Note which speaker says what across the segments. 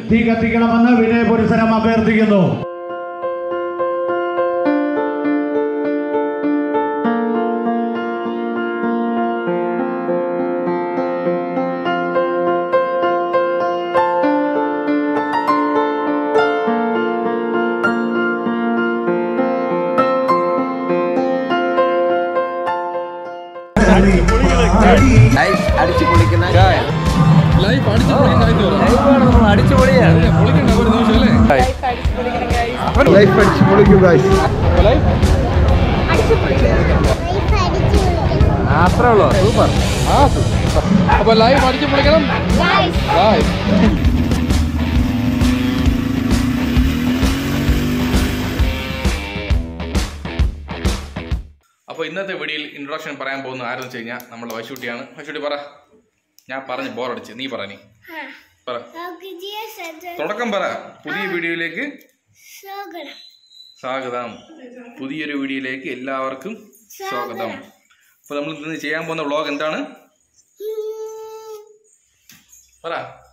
Speaker 1: തീ കത്തിക്കണമെന്ന് വിനയപുരസരം അഭ്യർത്ഥിക്കുന്നു
Speaker 2: ലൈഫ് അടിച്ചു പൊളിക്കുന്ന
Speaker 3: ലൈഫ് അടിച്ചു പൊളിക്കാൻ കാര്യം പറ.
Speaker 2: അടിച്ചു പൊളിയാണ്
Speaker 3: ഏ, പൊളിക്കണ്ട ഒരു നിമിഷം അല്ലേ
Speaker 2: ലൈഫ് അടിച്ചു പൊളിക്കും ഗായ്സ് അത്രേ ഉള്ളൂ സൂപ്പർ
Speaker 3: ആ സൂപ്പർ. അപ്പൊ ലൈഫ് അടിച്ചു പൊളിക്കണം Guys.
Speaker 4: അപ്പോൾ ഇന്നത്തെ വീഡിയോയിൽ ഇൻട്രൊഡക്ഷൻ പറയാൻ പോകുന്ന ആരെന്ന് വെച്ച് കഴിഞ്ഞാൽ നമ്മുടെ വൈശൂട്ടിയാണ് വൈശൂട്ടി പറ ഞാൻ പറഞ്ഞ് ബോറടിച്ച് നീ പറ നീ പറ തുടക്കം പറ പുതിയ വീഡിയോയിലേക്ക് സ്വാഗതം പുതിയൊരു വീഡിയോയിലേക്ക് എല്ലാവർക്കും സ്വാഗതം അപ്പോൾ നമ്മൾ ഇന്ന് ചെയ്യാൻ പോകുന്ന വ്ളോഗ് എന്താണ് പറ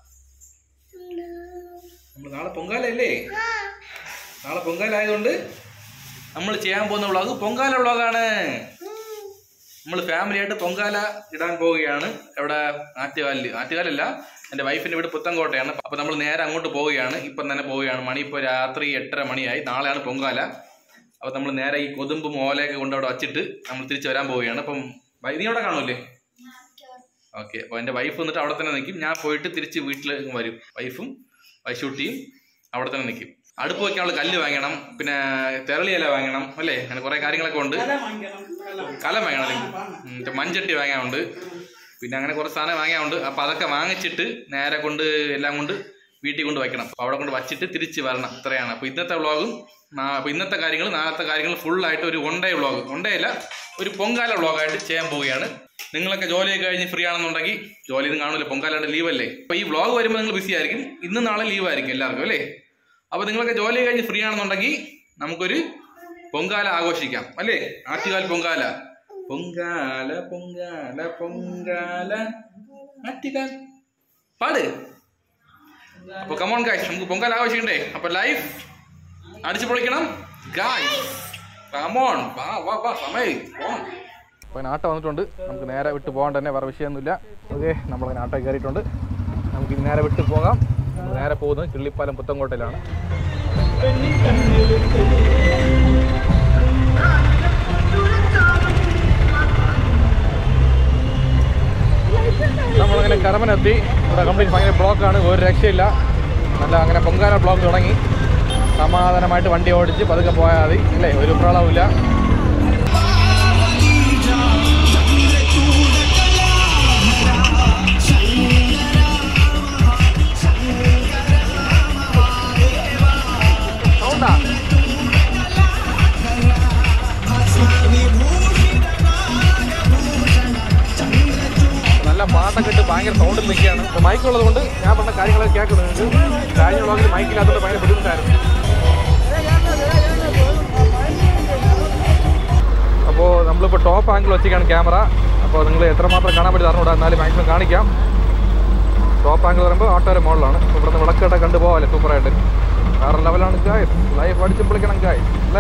Speaker 4: നമ്മൾ നാളെ പൊങ്കാല അല്ലേ നാളെ പൊങ്കാല ആയതുകൊണ്ട് നമ്മൾ ചെയ്യാൻ പോകുന്ന വ്ളോഗ് പൊങ്കാല വ്ളോഗാണ് നമ്മൾ ഫാമിലി ആയിട്ട് പൊങ്കാല ഇടാൻ പോവുകയാണ് ഇവിടെ ആറ്റുകാലിൽ ആറ്റുകാലല്ല എൻ്റെ വൈഫിൻ്റെ വീട് പുത്തൻകോട്ടയാണ് അപ്പോൾ നമ്മൾ നേരെ അങ്ങോട്ട് പോവുകയാണ് ഇപ്പം തന്നെ പോവുകയാണ് മണി ഇപ്പോൾ രാത്രി എട്ടര മണിയായി നാളെയാണ് പൊങ്കാല അപ്പോൾ നമ്മൾ നേരെ ഈ കൊതുമ്പും ഓലയൊക്കെ കൊണ്ട് അവിടെ വച്ചിട്ട് നമ്മൾ തിരിച്ച് വരാൻ പോവുകയാണ് അപ്പം വൈ- നീ അവിടെ കാണൂലേ ഓക്കെ അപ്പോൾ എൻ്റെ വൈഫ് വന്നിട്ട് അവിടെ തന്നെ നിൽക്കും ഞാൻ പോയിട്ട് തിരിച്ച് വീട്ടിൽ വരും വൈഫും വൈശൂട്ടിയും അവിടെ തന്നെ നിൽക്കും അടുപ്പ് വയ്ക്കാനുള്ള കല്ല് വാങ്ങണം പിന്നെ തെരളിയില വാങ്ങണം അല്ലേ അങ്ങനെ കുറേ കാര്യങ്ങളൊക്കെ ഉണ്ട് കലം വാങ്ങണം അല്ലെങ്കിൽ ഉം, മറ്റേ മൺചട്ടി വാങ്ങാനുണ്ട് പിന്നെ അങ്ങനെ കുറച്ച് സാധനം വാങ്ങാനുണ്ട് അപ്പോൾ അതൊക്കെ വാങ്ങിച്ചിട്ട് നേരെ കൊണ്ട് എല്ലാം കൊണ്ട് വീട്ടിൽ കൊണ്ട് വയ്ക്കണം അപ്പോൾ അവിടെ കൊണ്ട് വച്ചിട്ട് തിരിച്ച് വരണം ഇത്രയാണ് അപ്പോൾ ഇന്നത്തെ വ്ളോഗും അപ്പോൾ ഇന്നത്തെ കാര്യങ്ങൾ നാളത്തെ കാര്യങ്ങൾ ഫുള്ളായിട്ട് ഒരു one day vlog one day അല്ല ഒരു പൊങ്കാല വ്ളോഗായിട്ട് ചെയ്യാൻ പോവുകയാണ് നിങ്ങളൊക്കെ ജോലിയൊക്കെ കഴിഞ്ഞ് ഫ്രീ ആണെന്നുണ്ടെങ്കിൽ ജോലി ഒന്നും കാണില്ല പൊങ്കാലയുടെ ലീവ് അല്ലേ അപ്പോൾ ഈ വ്ളോഗ് വരുമ്പോൾ നിങ്ങൾ ബിസി ആയിരിക്കും ഇന്ന് നാളെ ലീവ് ആയിരിക്കും എല്ലാവർക്കും അല്ലേ അപ്പോൾ നിങ്ങളൊക്കെ ജോലി കഴിഞ്ഞ് ഫ്രീ ആണെന്നുണ്ടെങ്കിൽ നമുക്കൊരു പൊങ്കാല ആഘോഷിക്കാം അല്ലേ ആറ്റുകാൽ പൊങ്കാല പൊങ്കാല പൊങ്കാല പൊങ്കാല ആറ്റുകാൽ പാട് അപ്പൊ കമോൺ ഗായ്സ് നമുക്ക് പൊങ്കാല ആഘോഷിക്കണ്ടേ അപ്പൊ ലൈഫ് അടിച്ചു പൊളിക്കണം ഗായ്സ് കമോൺ വാ വാ വാ സമയം പോണം
Speaker 3: അപ്പോൾ അങ്ങനെ ആട്ടോ വന്നിട്ടുണ്ട് നമുക്ക് നേരെ വിട്ട് പോകാൻ തന്നെ വേറെ വിഷയമൊന്നുമില്ല ഓക്കെ നമ്മളങ്ങനെ ആട്ടോ കയറിയിട്ടുണ്ട് നമുക്ക് ഇനി നേരെ വിട്ട് പോകാം നമ്മൾ നേരെ പോകുന്നത് കിള്ളിപ്പാലം പുത്തൻകോട്ടയിലാണ് നമ്മളങ്ങനെ കരമനെത്തി ഇവിടെ കംപ്ലീറ്റ് ഭയങ്കര ബ്ലോക്കാണ് ഒരു രക്ഷയില്ല നല്ല അങ്ങനെ പൊങ്കാല ബ്ലോക്ക് തുടങ്ങി സമാധാനമായിട്ട് വണ്ടി ഓടിച്ച് പതുക്കെ പോയാൽ മതി അല്ലേ ഒരു പ്രളവുമില്ല സൗണ്ടാ നല്ല പാട്ടൊക്കെ ഇട്ട് ഭയങ്കര സൗണ്ടിൽ നിൽക്കുകയാണ് അപ്പോൾ മൈക്ക് ഉള്ളത് കൊണ്ട് ഞാൻ പറഞ്ഞ കാര്യങ്ങളൊക്കെ കേൾക്കുന്നുണ്ട് കഴിഞ്ഞ വ്ളോഗിൽ മൈക്കില്ലാത്തതുകൊണ്ട് ഭയങ്കര ബുദ്ധിമുട്ടായിരുന്നു അപ്പോൾ നമ്മളിപ്പോൾ ടോപ്പ് ആംഗിൾ വെച്ചിട്ടാണ് ക്യാമറ അപ്പോൾ നിങ്ങൾ എത്രമാത്രം കാണാൻ പറ്റി അറിഞ്ഞൂടാ എന്നാലും മാക്സിമം കാണിക്കാം ടോപ്പ് ആംഗിൾ പറയുമ്പോൾ ഓട്ടോയുടെ മുകളിലാണ് അപ്പോൾ ഇവിടുന്ന് വിളക്കൊക്കെ കണ്ടു പോകാമല്ലേ സൂപ്പറായിട്ട് വേറെ ലെവലാണ് ഗായ്സ് ലൈഫ് അടിച്ച് പൊളിക്കണം ഗായ്സ് അല്ലേ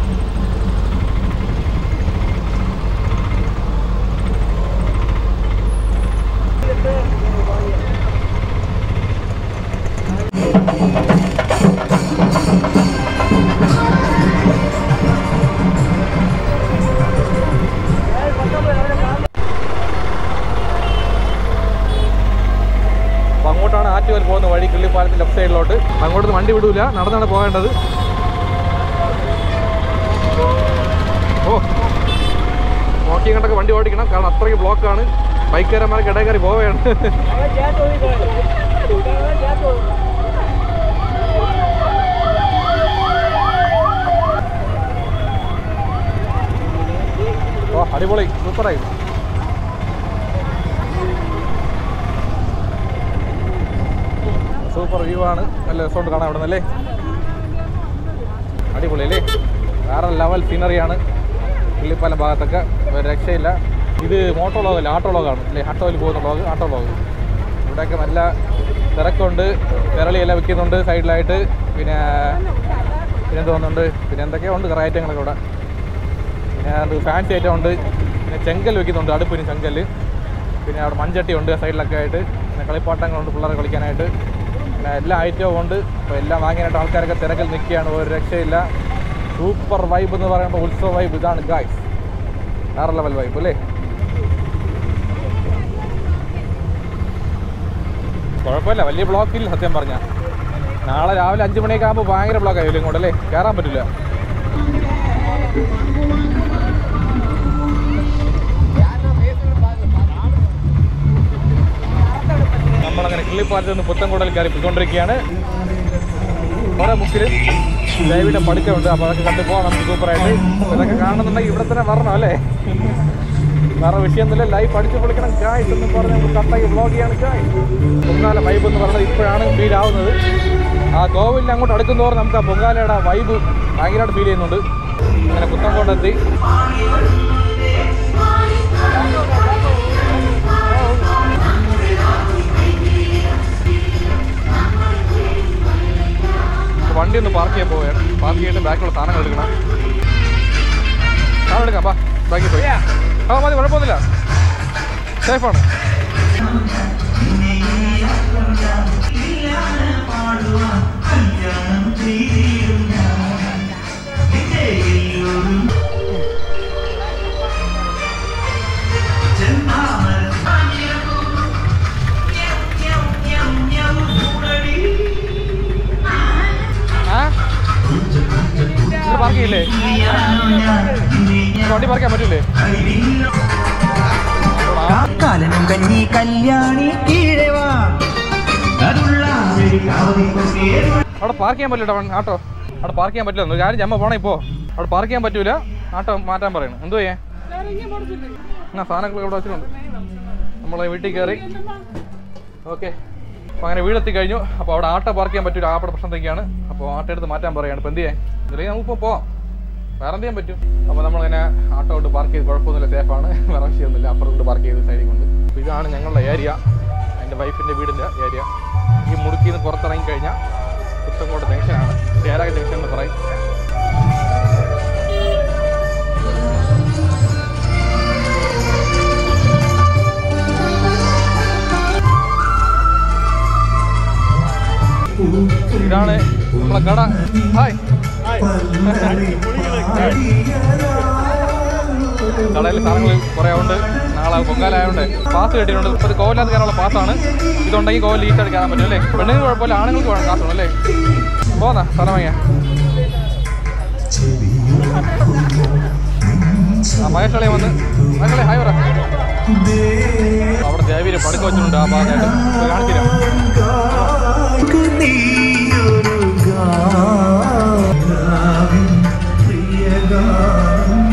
Speaker 3: അപ്പോൾ അങ്ങോട്ടാണ് ആറ്റുകാൽ പോകുന്ന വഴി കിള്ളിപ്പാലത്തിൽ ലെഫ്റ്റ് സൈഡിലോട്ട് അങ്ങോട്ട് വണ്ടി വിടൂല നടന്നാണ് പോകേണ്ടത് ഓ നോക്കി കണ്ടൊക്കെ വണ്ടി ഓടിക്കണം കാരണം അത്രയ്ക്ക് ബ്ലോക്കാണ് ബൈക്കുകാരന്മാർക്ക് ഇടയിൽ കയറി പോവുകയാണ് ഓ അടിപൊളി സൂപ്പറായി സൂപ്പർ വ്യൂ ആണ് നല്ല രസമുണ്ട് കാണാൻ അവിടെ നിന്നല്ലേ അടിപൊളി അല്ലേ വേറെ ലെവൽ സീനറിയാണ് കിള്ളിപ്പാലം ഭാഗത്തൊക്കെ ഒരു രക്ഷയില്ല ഇത് മോട്ടോ ലോഗല്ല ആട്ടോ ലോഗാണ് അല്ലേ ആട്ടോയിൽ പോകുന്ന ലോഗ് ആട്ടോ ലോഗ് ഇവിടെയൊക്കെ നല്ല തിരക്കുണ്ട് വിരളിയെല്ലാം വിൽക്കുന്നുണ്ട് സൈഡിലായിട്ട് പിന്നെ പിന്നെ തോന്നുന്നുണ്ട് പിന്നെ എന്തൊക്കെയോ ഉണ്ട് കുറേ ഐറ്റങ്ങളൊക്കെ ഇവിടെ പിന്നെ അത് ഫാൻസി ഐറ്റം ഉണ്ട് പിന്നെ ചെങ്കൽ വെക്കുന്നുണ്ട് അടുപ്പിന് ചെങ്കൽ പിന്നെ അവിടെ മൺചട്ടി ഉണ്ട് സൈഡിലൊക്കെ ആയിട്ട് പിന്നെ കളിപ്പാട്ടങ്ങളുണ്ട് പിള്ളേരെ കളിക്കാനായിട്ട് പിന്നെ എല്ലാ ഐറ്റവും ഉണ്ട് അപ്പോൾ എല്ലാം വാങ്ങാനായിട്ട് ആൾക്കാരൊക്കെ തിരക്കിൽ നിൽക്കുകയാണ് ഒരു രക്ഷയില്ല സൂപ്പർ വൈബ് എന്ന് പറയുമ്പോൾ ഉത്സവ വൈബ് ഇതാണ് ഗായ്സ് വേറെ ലെവൽ വൈബ് അല്ലേ കുഴപ്പമില്ല വലിയ ബ്ലോക്കില്ല സത്യം പറഞ്ഞാൽ നാളെ രാവിലെ അഞ്ച് മണിയൊക്കെ ആകുമ്പോൾ ഭയങ്കര ബ്ലോക്ക് ആയില്ലേ ഇങ്ങോട്ട് അല്ലേ കയറാൻ പറ്റില്ല നമ്മളങ്ങനെ കിള്ളിപ്പാലത്ത് നിന്ന് പുത്തൻകുടൽ കയറി പോയിക്കൊണ്ടിരിക്കുകയാണ് കുറെ മുക്കിൽ ദേവിയുടെ പടുക്കമുണ്ട് അപ്പോൾ അതൊക്കെ കണ്ടു പോകാം നമുക്ക് സൂപ്പറായിട്ട് ഇതൊക്കെ കാണുന്നുണ്ടെങ്കിൽ ഇവിടെ തന്നെ വരണം അല്ലേ വേറെ വിഷയമൊന്നുമില്ല ലൈഫ് അടിച്ചു പൊളിക്കണം ഗായ്സ് എന്ന് പറഞ്ഞ് നമ്മൾ കട്ടായി വ്ളോഗ് ചെയ്യാണ് ഗായ്സ് പൊങ്കാല വൈബ് എന്ന് പറയുന്നത് ഇപ്പോഴാണ് ഫീൽ ആവുന്നത് ആ കോവിലിന് അങ്ങോട്ട് അടുക്കുന്നതോറും നമുക്ക് ആ പൊങ്കാലയുടെ വൈബ് ഭയങ്കരമായിട്ട് ഫീൽ ചെയ്യുന്നുണ്ട് അങ്ങനെ പുത്തൻകോട്ടെത്തി വണ്ടി ഒന്ന് പാർക്ക് ചെയ്യാൻ പോവുകയാണ് പാർക്ക് ചെയ്തിട്ട് ബാക്കിലുള്ള സാധനങ്ങൾ എടുക്കണം സാധനം എടുക്കാം ബാ ബാക്കിൽ പോയി ആ മതി കുഴപ്പമൊന്നുമില്ല സേഫാണ് ആ ഇവിടെ പാർക്ക് ചെയ്യില്ലേ വണ്ടി പാർക്ക് ചെയ്യാൻ പറ്റില്ലേ
Speaker 5: കാലനും കഞ്ഞി കല്യാണി കീഴവാ അതുള്ള ഒരു കാവതി കൊണ്ടേ
Speaker 3: അവിടെ പാർക്ക് ചെയ്യാൻ പറ്റില്ല കേട്ടോ ആട്ടോ അവിടെ പാർക്ക് ചെയ്യാൻ പറ്റില്ല ഒരു കാര്യം ജമ്മ പോണേ ഇപ്പോൾ അവിടെ പാർക്ക് ചെയ്യാൻ പറ്റൂല ആട്ടോ മാറ്റാൻ പറയണം എന്തോ ചെയ്യേ എന്നാ സാധനങ്ങൾ ഇവിടെ വെച്ചിട്ടുണ്ട് നമ്മളെ വീട്ടിൽ കയറി ഓക്കെ അപ്പോൾ അങ്ങനെ വീടെത്തി കഴിഞ്ഞു അപ്പോൾ അവിടെ ആട്ടോ പാർക്ക് ചെയ്യാൻ പറ്റൂല ആപ്പടെ പ്രശ്നത്തേക്കാണ് അപ്പോൾ ആട്ടോ എടുത്ത് മാറ്റാൻ പറയുകയാണ് ഇപ്പോൾ എന്ത് ചെയ്യാൻ ഇതിലേക്ക് നമുക്കിപ്പോൾ പോവാം വേറെ എന്ത് ചെയ്യാൻ പറ്റും അപ്പോൾ നമ്മളിങ്ങനെ ആട്ടോ കൊണ്ട് പാർക്ക് ചെയ്ത് കുഴപ്പമൊന്നുമില്ല സേഫാണ് വേറെ വിഷയമൊന്നുമില്ല അപ്പുറത്തോട്ട് പാർക്ക് ചെയ്ത് സൈഡിൽ കൊണ്ട് അപ്പോൾ ഇതാണ് ഞങ്ങളുടെ ഏരിയ എൻ്റെ വൈഫിൻ്റെ വീടിൻ്റെ ഏരിയ ഈ മുടുക്കിൽ നിന്ന് പുറത്തിറങ്ങി കഴിഞ്ഞാൽ പുത്തങ്കോട് ജംഗ്ഷനാണ് ചേരാക ജംഗ്ഷൻ എന്ന് പറയും ഇതാണ് നമ്മളെ കട ഹായ് കടയിൽ സാധനങ്ങൾ കുറേ ഉണ്ട് നാളെ പൊങ്കാലായതുകൊണ്ട് പാസ് കിട്ടിയിട്ടുണ്ട് ഇപ്പോൾ കോവിലത്ത് കയറാനുള്ള പാസ്സാണ് ഇതുണ്ടെങ്കിൽ കോവിൽ ഈസ്റ്റായിട്ട് കയറാൻ പറ്റും അല്ലേ പെണ്ണുങ്ങൾക്ക് കുഴപ്പമില്ല ആണുങ്ങൾക്ക് വേണം കാശുള്ളൂ അല്ലേ പോന്നാ സ്ഥലം വാങ്ങിയാ ആ മഹേഷ് അളിയെ വന്ന് മഹേഷ് അളിയെ ഹായ് പറ അവിടെ ദേവിയെ പടുക്ക വെച്ചിട്ടുണ്ട് ആ ഭാഗത്തായിട്ട് പോയി കാണിച്ചു തരാം
Speaker 5: നീയൊരു ഗാവിൻ പ്രിയഗാനം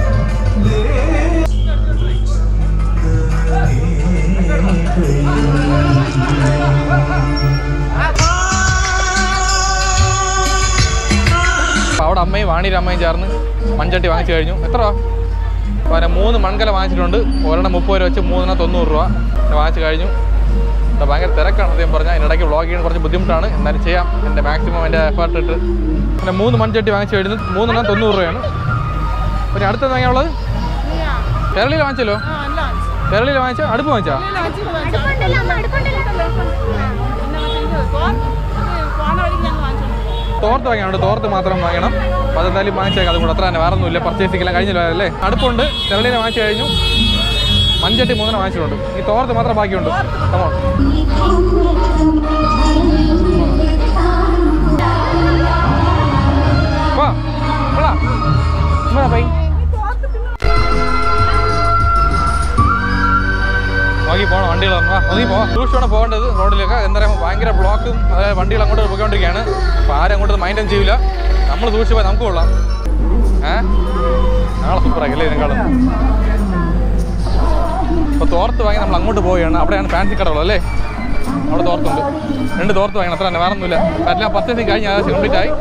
Speaker 3: അപ്പോൾ അവിടെ അമ്മയും വാണിയുടെ അമ്മയും ചേർന്ന് മൺചട്ടി വാങ്ങിച്ചു കഴിഞ്ഞു എത്ര രൂപ പിന്നെ മൂന്ന് മൺകല വാങ്ങിച്ചിട്ടുണ്ട് ഒരെണ്ണം മുപ്പത് രൂപ വെച്ച് മൂന്നെണ്ണം തൊണ്ണൂറ് രൂപ ഇത് വാങ്ങിച്ചു കഴിഞ്ഞു ഇത് ഭയങ്കര തിരക്കാണ് സത്യം പറഞ്ഞാൽ ഇതിനിടയ്ക്ക് വ്ളോഗ് ചെയ്യാൻ കുറച്ച് ബുദ്ധിമുട്ടാണ് എന്നാലും ചെയ്യാം എൻ്റെ മാക്സിമം എൻ്റെ എഫേർട്ട് ഇട്ട് പിന്നെ മൂന്ന് മൺചട്ടി വാങ്ങിച്ചു കഴിഞ്ഞു മൂന്നെണ്ണം തൊണ്ണൂറ് രൂപയാണ് പിന്നെ അടുത്തത് വാങ്ങിയുള്ളത് കേരളയിൽ വാങ്ങിച്ചല്ലോ കേരളയിൽ വാങ്ങിച്ചോ അടുപ്പ് വാങ്ങിച്ചാ
Speaker 6: അടുപ്പുണ്ടല്ലോ അമ്മ അടുപ്പുണ്ടല്ലോ പോണ വഴിക്ക് ഞങ്ങൾ വാങ്ങിച്ചോണ്ട്
Speaker 3: തോർത്ത് വാങ്ങിയാണ് തോർത്ത് മാത്രം വാങ്ങണം അപ്പോൾ അതെന്തായാലും വാങ്ങിച്ചേക്കാം അതും കൂടെ അത്ര തന്നെ വേറെ ഒന്നുമില്ല പർച്ചേസിക്കെല്ലാം കഴിഞ്ഞല്ലോ അല്ലേ അടുപ്പുണ്ട് തെരളിനെ വാങ്ങിച്ചു കഴിഞ്ഞു മഞ്ചട്ടി മൂന്നെണ്ണം വാങ്ങിച്ചിട്ടുണ്ട് ഈ തോർത്ത് മാത്രം ബാക്കിയുണ്ട് കമോൺ വാ വാ വാ പൈ നോക്കി പോകണം വണ്ടികൾ വാ നോക്കി പോവാം സൂക്ഷിച്ചാണ് പോകേണ്ടത് റോഡിലൊക്കെ എന്താ പറയുക ഭയങ്കര ബ്ലോക്കും അതായത് വണ്ടികൾ അങ്ങോട്ട് പോയിക്കൊണ്ടിരിക്കുകയാണ് അപ്പോൾ ആരും അങ്ങോട്ട് മൈൻഡും ചെയ്യില്ല നമ്മൾ സൂക്ഷിച്ച് പോയി നമുക്ക് കൊള്ളാം ഏ നാളെ സൂപ്പറാക്കി അല്ലേ ഇതിനെക്കാളും അപ്പോൾ തോർത്ത് വാങ്ങി നമ്മൾ അങ്ങോട്ട് പോവുകയാണ് അവിടെയാണ് ഫാൻസി കടകൾ അല്ലേ അവിടെ തോർത്തുണ്ട് രണ്ട് തോർത്ത് വാങ്ങണം അത്ര തന്നെ വേറെ ഒന്നുമില്ല എല്ലാം പർച്ചേസിങ് കഴിഞ്ഞ് ഏകദേശം കംപ്ലീറ്റ് ആയി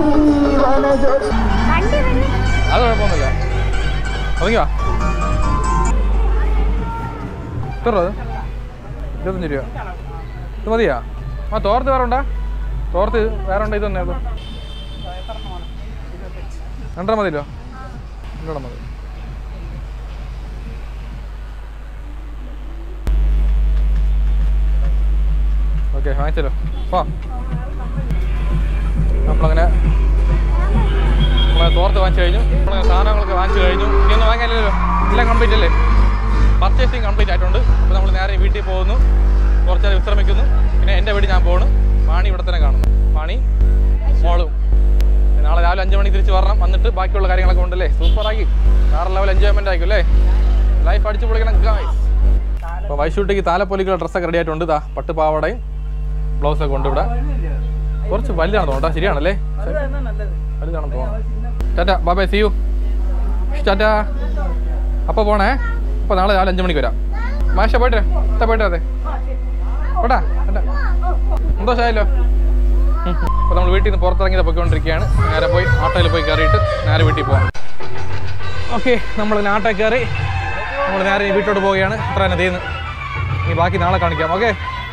Speaker 6: വണ്ടി വരും
Speaker 3: അത് കുഴപ്പമൊന്നുമില്ല ഒതുങ്ങി വാ എത്ര രൂപ അത്? ഇരുപത്തഞ്ച് രൂപ ഇത് മതിയാ ആ തോർത്ത് വേറെ ഉണ്ടാ തോർത്ത് വേറെ ഉണ്ട് ഇത് തന്നെ ഉള്ളൂ രണ്ടര മതിയല്ലോ രണ്ടര മതി ഓക്കെ വാങ്ങിച്ചല്ലോ പോ നമ്മളങ്ങനെ നമ്മളെ തോർത്ത് വാങ്ങിച്ചു കഴിഞ്ഞു നമ്മളെ സാധനങ്ങളൊക്കെ വാങ്ങിച്ചു കഴിഞ്ഞു ഇനിയൊന്നും വാങ്ങാനില്ലല്ലോ എല്ലാം കംപ്ലീറ്റ് അല്ലേ പർച്ചേസിങ് കംപ്ലീറ്റ് ആയിട്ടുണ്ട് അപ്പോൾ നമ്മൾ നേരെ വീട്ടിൽ പോകുന്നു കുറച്ച് നേരം വിശ്രമിക്കുന്നു പിന്നെ എൻ്റെ വീട്ടിൽ ഞാൻ പോകുന്നു വാണി ഇവിടെ തന്നെ കാണുന്നു വാണി മോളും പിന്നെ നാളെ രാവിലെ അഞ്ച് മണിക്ക് തിരിച്ച് വരണം വന്നിട്ട് ബാക്കിയുള്ള കാര്യങ്ങളൊക്കെ ഉണ്ടല്ലേ സൂപ്പറാക്കി വേറെ ലെവൽ എൻജോയ്മെൻ്റ് ആയിരിക്കും അല്ലേ ലൈഫ് അടിച്ചു പൊളിക്കണം ഗായ്സ് അപ്പോൾ വൈശൂട്ടിക്ക് താലപ്പൊലിക്കുള്ള ഡ്രസ്സൊക്കെ റെഡി ആയിട്ടുണ്ട് ഇതാ പട്ട് പാവാടയും ബ്ലൗസൊക്കെ ഉണ്ട് ഇവിടെ കുറച്ച് വലുതാണ് തോന്നുന്നു ശരിയാണല്ലേ വലുതാണെന്ന് തോന്നുന്നു ടാറ്റ ബാബേ സി യു ടാറ്റ അപ്പോൾ പോണേ അപ്പോൾ നാളെ രാവിലെ അഞ്ച് മണിക്ക് വരാം മാഷ പോയിട്ട് എത്താ പോയിട്ട് അതെ പോട്ടാ ടാറ്റ സന്തോഷമായല്ലോ അപ്പോൾ നമ്മൾ വീട്ടിൽ നിന്ന് പുറത്തിറങ്ങിയത് പോയിക്കൊണ്ടിരിക്കുകയാണ് നേരെ പോയി ഓട്ടോയിൽ പോയി കയറിയിട്ട് നേരെ വീട്ടിൽ പോകാം ഓക്കെ നമ്മൾ നാട്ടിൽ കയറി നമ്മൾ നേരെ ഇനി വീട്ടിലോട്ട് പോവുകയാണ് അത്ര തന്നെ തീർന്ന് ഇനി ബാക്കി നാളെ കാണിക്കാം ഓക്കെ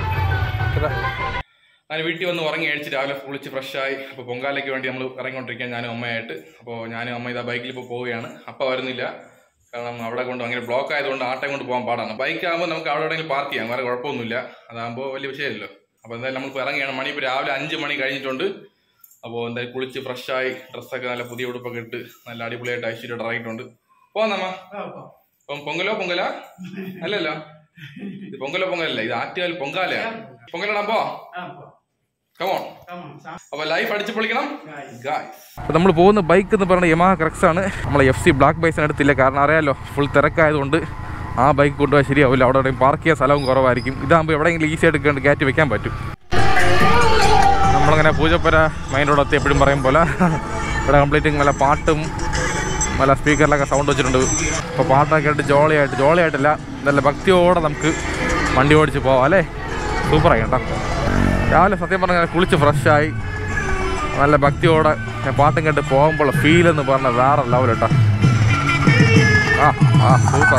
Speaker 3: ഞാൻ വീട്ടിൽ വന്ന് ഉറങ്ങി അഴിച്ച് രാവിലെ കുളിച്ച് ഫ്രഷായി അപ്പോൾ പൊങ്കാലയ്ക്ക് വേണ്ടി നമ്മൾ ഇറങ്ങിക്കൊണ്ടിരിക്കുകയാണ് ഞാനും അമ്മയായിട്ട് അപ്പോൾ ഞാനും അമ്മ ഇതാ ബൈക്കിൽ ഇപ്പോൾ പോവുകയാണ് അപ്പം വരുന്നില്ല കാരണം അവിടെ കൊണ്ട് ഭയങ്കര ബ്ലോക്ക് ആയതുകൊണ്ട് ആട്ടം കൊണ്ട് പോകാൻ പാടാണ് ബൈക്ക് ആകുമ്പോൾ നമുക്ക് അവിടെ എവിടെയെങ്കിലും പാർക്ക് ചെയ്യാം വേറെ കുഴപ്പമൊന്നുമില്ല അതാകുമ്പോൾ വലിയ വിഷയമില്ലല്ലോ അപ്പോൾ എന്തായാലും നമ്മളിപ്പോൾ ഇറങ്ങിയാണ് മണി ഇപ്പോൾ രാവിലെ അഞ്ച് മണി കഴിഞ്ഞിട്ടുണ്ട് അപ്പോൾ എന്തായാലും കുളിച്ച് ഫ്രഷായി ഡ്രസ്സൊക്കെ നല്ല പുതിയ ഉടുപ്പൊക്കെ ഇട്ട് നല്ല അടിപൊളിയായിട്ട് ഐശ്വര്യമായിട്ട് ഇറങ്ങിയിട്ടുണ്ട് പോന്നമ്മ അപ്പം പൊങ്കലോ പൊങ്കല അല്ലല്ലോ ഇത് പൊങ്കലോ പൊങ്കലല്ല ഇത് ആറ്റുകാൽ പൊങ്കാലയാണ് പൊങ്കലിടാൻ പോ കമോൺ അപ്പൊ ലൈഫ് അടിച്ചു പൊളിക്കണം നമ്മൾ പോകുന്ന ബൈക്ക് എന്ന് പറയുന്നത് യമാഹ ക്രക്സ് ആണ് നമ്മൾ എഫ് സി ബ്ലാക്ക് ബൈസിന് എടുത്തില്ല കാരണം അറിയാലോ ഫുൾ തിരക്കായതുകൊണ്ട് ആ ബൈക്ക് കൊണ്ടുപോകാൻ ശരിയാവില്ല അവിടെ എവിടെയും പാർക്ക് ചെയ്യാൻ സ്ഥലവും കുറവായിരിക്കും ഇതാകുമ്പോൾ എവിടെയെങ്കിലും ഈസി ആയിട്ട് കണ്ട് കയറ്റി വെക്കാൻ പറ്റും നമ്മളങ്ങനെ പൂജപ്പുര മെയിൻ റോഡ് എപ്പോഴും പറയും പോലെ ഇവിടെ കംപ്ലീറ്റ് നല്ല പാട്ടും നല്ല സ്പീക്കറിലൊക്കെ സൗണ്ട് വെച്ചിട്ടുണ്ട് അപ്പോൾ പാട്ടൊക്കെ ആയിട്ട് ജോളിയായിട്ട് ജോളിയായിട്ടല്ല നല്ല ഭക്തിയോടെ നമുക്ക് വണ്ടി ഓടിച്ച് പോവാം അല്ലേ സൂപ്പറായി കേട്ടോ രാവിലെ സത്യം പറഞ്ഞാൽ കുളിച്ച് ഫ്രഷായി നല്ല ഭക്തിയോടെ ഞാൻ പാട്ടും കേട്ട് പോകുമ്പോൾ ഫീൽ എന്ന് പറഞ്ഞാൽ വേറെ ലെവൽ കേട്ടോ ആ ആ സൂപ്പർ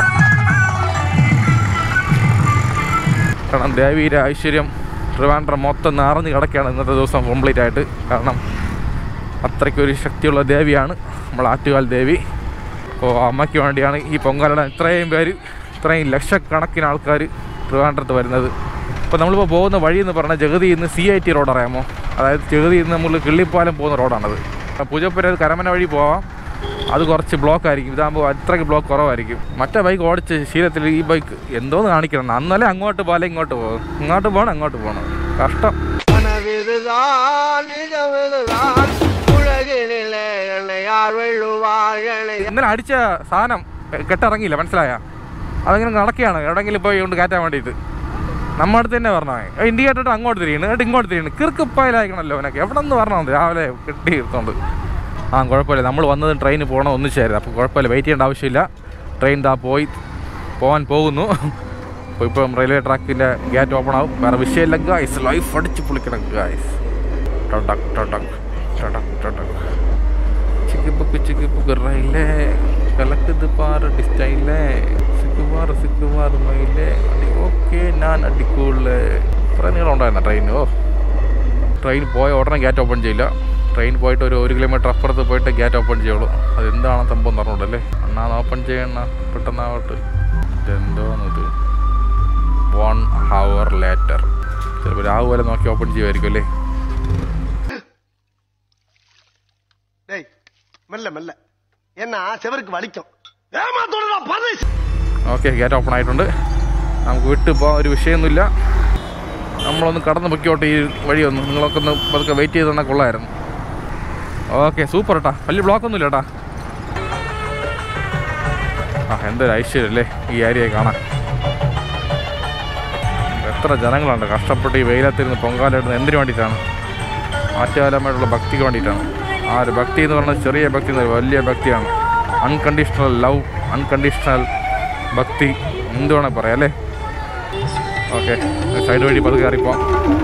Speaker 3: കാരണം ദേവീര ഐശ്വര്യം ട്രിവാൻഡ്രം മൊത്തം നിറഞ്ഞ് കിടക്കുകയാണ് ഇന്നത്തെ ദിവസം കംപ്ലീറ്റ് ആയിട്ട് കാരണം അത്രയ്ക്കൊരു ശക്തിയുള്ള ദേവിയാണ് നമ്മൾ ആറ്റുകാൽ ദേവി അപ്പോൾ അമ്മയ്ക്ക് വേണ്ടിയാണ് ഈ പൊങ്കാലിടാൻ ഇത്രയും പേര് ഇത്രയും ലക്ഷക്കണക്കിന് ആൾക്കാർ ട്രിവാൻഡ്രത്ത് വരുന്നത് അപ്പോൾ നമ്മളിപ്പോൾ പോകുന്ന വഴി എന്ന് പറഞ്ഞാൽ ജഗതി ഇന്ന് സി ഐ ടി റോഡ് അറിയാമോ അതായത് ജഗതി ഇന്ന് നമ്മൾ കിള്ളിപ്പാലം പോകുന്ന റോഡാണത് അപ്പോൾ പൂജപ്പുര കരമന വഴി പോവാം അത് കുറച്ച് ബ്ലോക്ക് ആയിരിക്കും ഇതാകുമ്പോൾ അത്രയ്ക്ക് ബ്ലോക്ക് കുറവായിരിക്കും മറ്റേ ബൈക്ക് ഓടിച്ച് ശീലത്തിൽ ഈ ബൈക്ക് എന്തോന്ന് കാണിക്കണം അന്നലെ അങ്ങോട്ട് പോലെ ഇങ്ങോട്ട് പോകും ഇങ്ങോട്ട് പോകണം അങ്ങോട്ട് പോകണം കഷ്ടം
Speaker 2: கனவிதுதான் நிஜமிதுதான் உலகினிலே என்னை யார் வெள்ளுவார் என்னை
Speaker 3: ഇന്നലെ അടിച്ച സാധനം കെട്ടിറങ്ങിയില്ല മനസ്സിലായ അതങ്ങനെ നടക്കുകയാണ് എവിടെയെങ്കിലും പോയി കൊണ്ട് കയറ്റാൻ വേണ്ടിയിട്ട് നമ്മുടെ അടുത്ത് തന്നെ പറഞ്ഞാൽ ഇൻഡിക്കേറ്റർ അങ്ങോട്ട് തിരിയണ് എന്നിട്ട് ഇങ്ങോട്ട് തിരിയണ് കിറുക്കുപ്പായാലായിക്കണല്ലോ അവനൊക്കെ എവിടെ നിന്ന് പറഞ്ഞത് രാവിലെ കെട്ടി എടുത്തോണ്ട് ആ കുഴപ്പമില്ല നമ്മൾ വന്നത് ട്രെയിന് പോകണം ഒന്നിച്ചായിരുന്നു അപ്പോൾ കുഴപ്പമില്ല വെയിറ്റ് ചെയ്യേണ്ട ആവശ്യമില്ല ട്രെയിൻ ദാ പോയി പോകാൻ പോകുന്നു അപ്പോൾ ഇപ്പം റെയിൽവേ ട്രാക്കിൻ്റെ ഗേറ്റ് ഓപ്പൺ ആവും വേറെ വിഷയമില്ല ഗായ്സ് ലൈഫ് അടിച്ച് പൊളിക്കണം ഗായ്സ് ടൊടക് ടൊടക് ടൊടക് ടൊടക് ചിക്കുപുക്ക് ചിക്കുപുക്ക് റയിലേ കലക്കുത് പാറ് ഡിസ്റ്റൈലേ സിക്കുമാർ സിക്കുമാർ മയിലേ അടി ഓക്കെ ഞാൻ അടിക്കൂളേ ഇത്ര നീളം ഉണ്ടായിരുന്ന ട്രെയിൻ ഓ ട്രെയിൻ പോയ ഉടനെ ഗേറ്റ് ഓപ്പൺ ചെയ്യില്ല ട്രെയിൻ പോയിട്ട് ഒരു ഒരു കിലോമീറ്റർ അപ്പുറത്ത് പോയിട്ട് ഗേറ്റ് ഓപ്പൺ ചെയ്യുള്ളൂ അതെന്താണ് സംഭവം പറഞ്ഞോണ്ടല്ലേ അണ്ണാ ഓപ്പൺ ചെയ്യണ പെട്ടെന്നാവട്ട് ഇതെന്തോന്നത് വൺ ഹവർ ലേറ്റർ ചിലപ്പോൾ രാഹു വരെ നോക്കി ഓപ്പൺ ചെയ്യുമായിരിക്കും അല്ലേ
Speaker 2: டேய் மெல்ல மெல்ல ஏன்னா செவருக்கு வலிக்கும் ஏமாத்தோட பரதேசி
Speaker 3: ഓക്കെ ഗേറ്റ് ഓപ്പൺ ആയിട്ടുണ്ട് നമുക്ക് വിട്ട് പോകാൻ ഒരു വിഷയമൊന്നുമില്ല നമ്മളൊന്ന് കടന്ന് പൊക്കിയോട്ടെ ഈ വഴിയൊന്ന് നിങ്ങളൊക്കെ ഒന്ന് പതുക്കെ വെയിറ്റ് ചെയ്ത് തന്നാൽ കൊള്ളായിരുന്നു ഓക്കെ സൂപ്പർ കേട്ടാ വലിയ ബ്ലോക്കൊന്നും ഇല്ല കേട്ടാ ആ എന്തൊരു ഐശ്വര്യം അല്ലേ ഈ ഏരിയ കാണാൻ എത്ര ജനങ്ങളുണ്ട് കഷ്ടപ്പെട്ട് ഈ വെയിലത്തിരുന്ന് പൊങ്കാലിടുന്നത് എന്തിനു വേണ്ടിയിട്ടാണ് ആറ്റുകാലമായിട്ടുള്ള ഭക്തിക്ക് വേണ്ടിയിട്ടാണ് ആ ഒരു ഭക്തി എന്ന് പറയുന്നത് ചെറിയ ഭക്തി എന്നല്ല വലിയ ഭക്തിയാണ് അൺകണ്ടീഷണൽ ലവ് അൺകണ്ടീഷണൽ ഭക്തി എന്ത് വേണേൽ പറയാം അല്ലേ ഓക്കെ സൈഡ് വഴി പതുക്കെ കയറിപ്പോവാം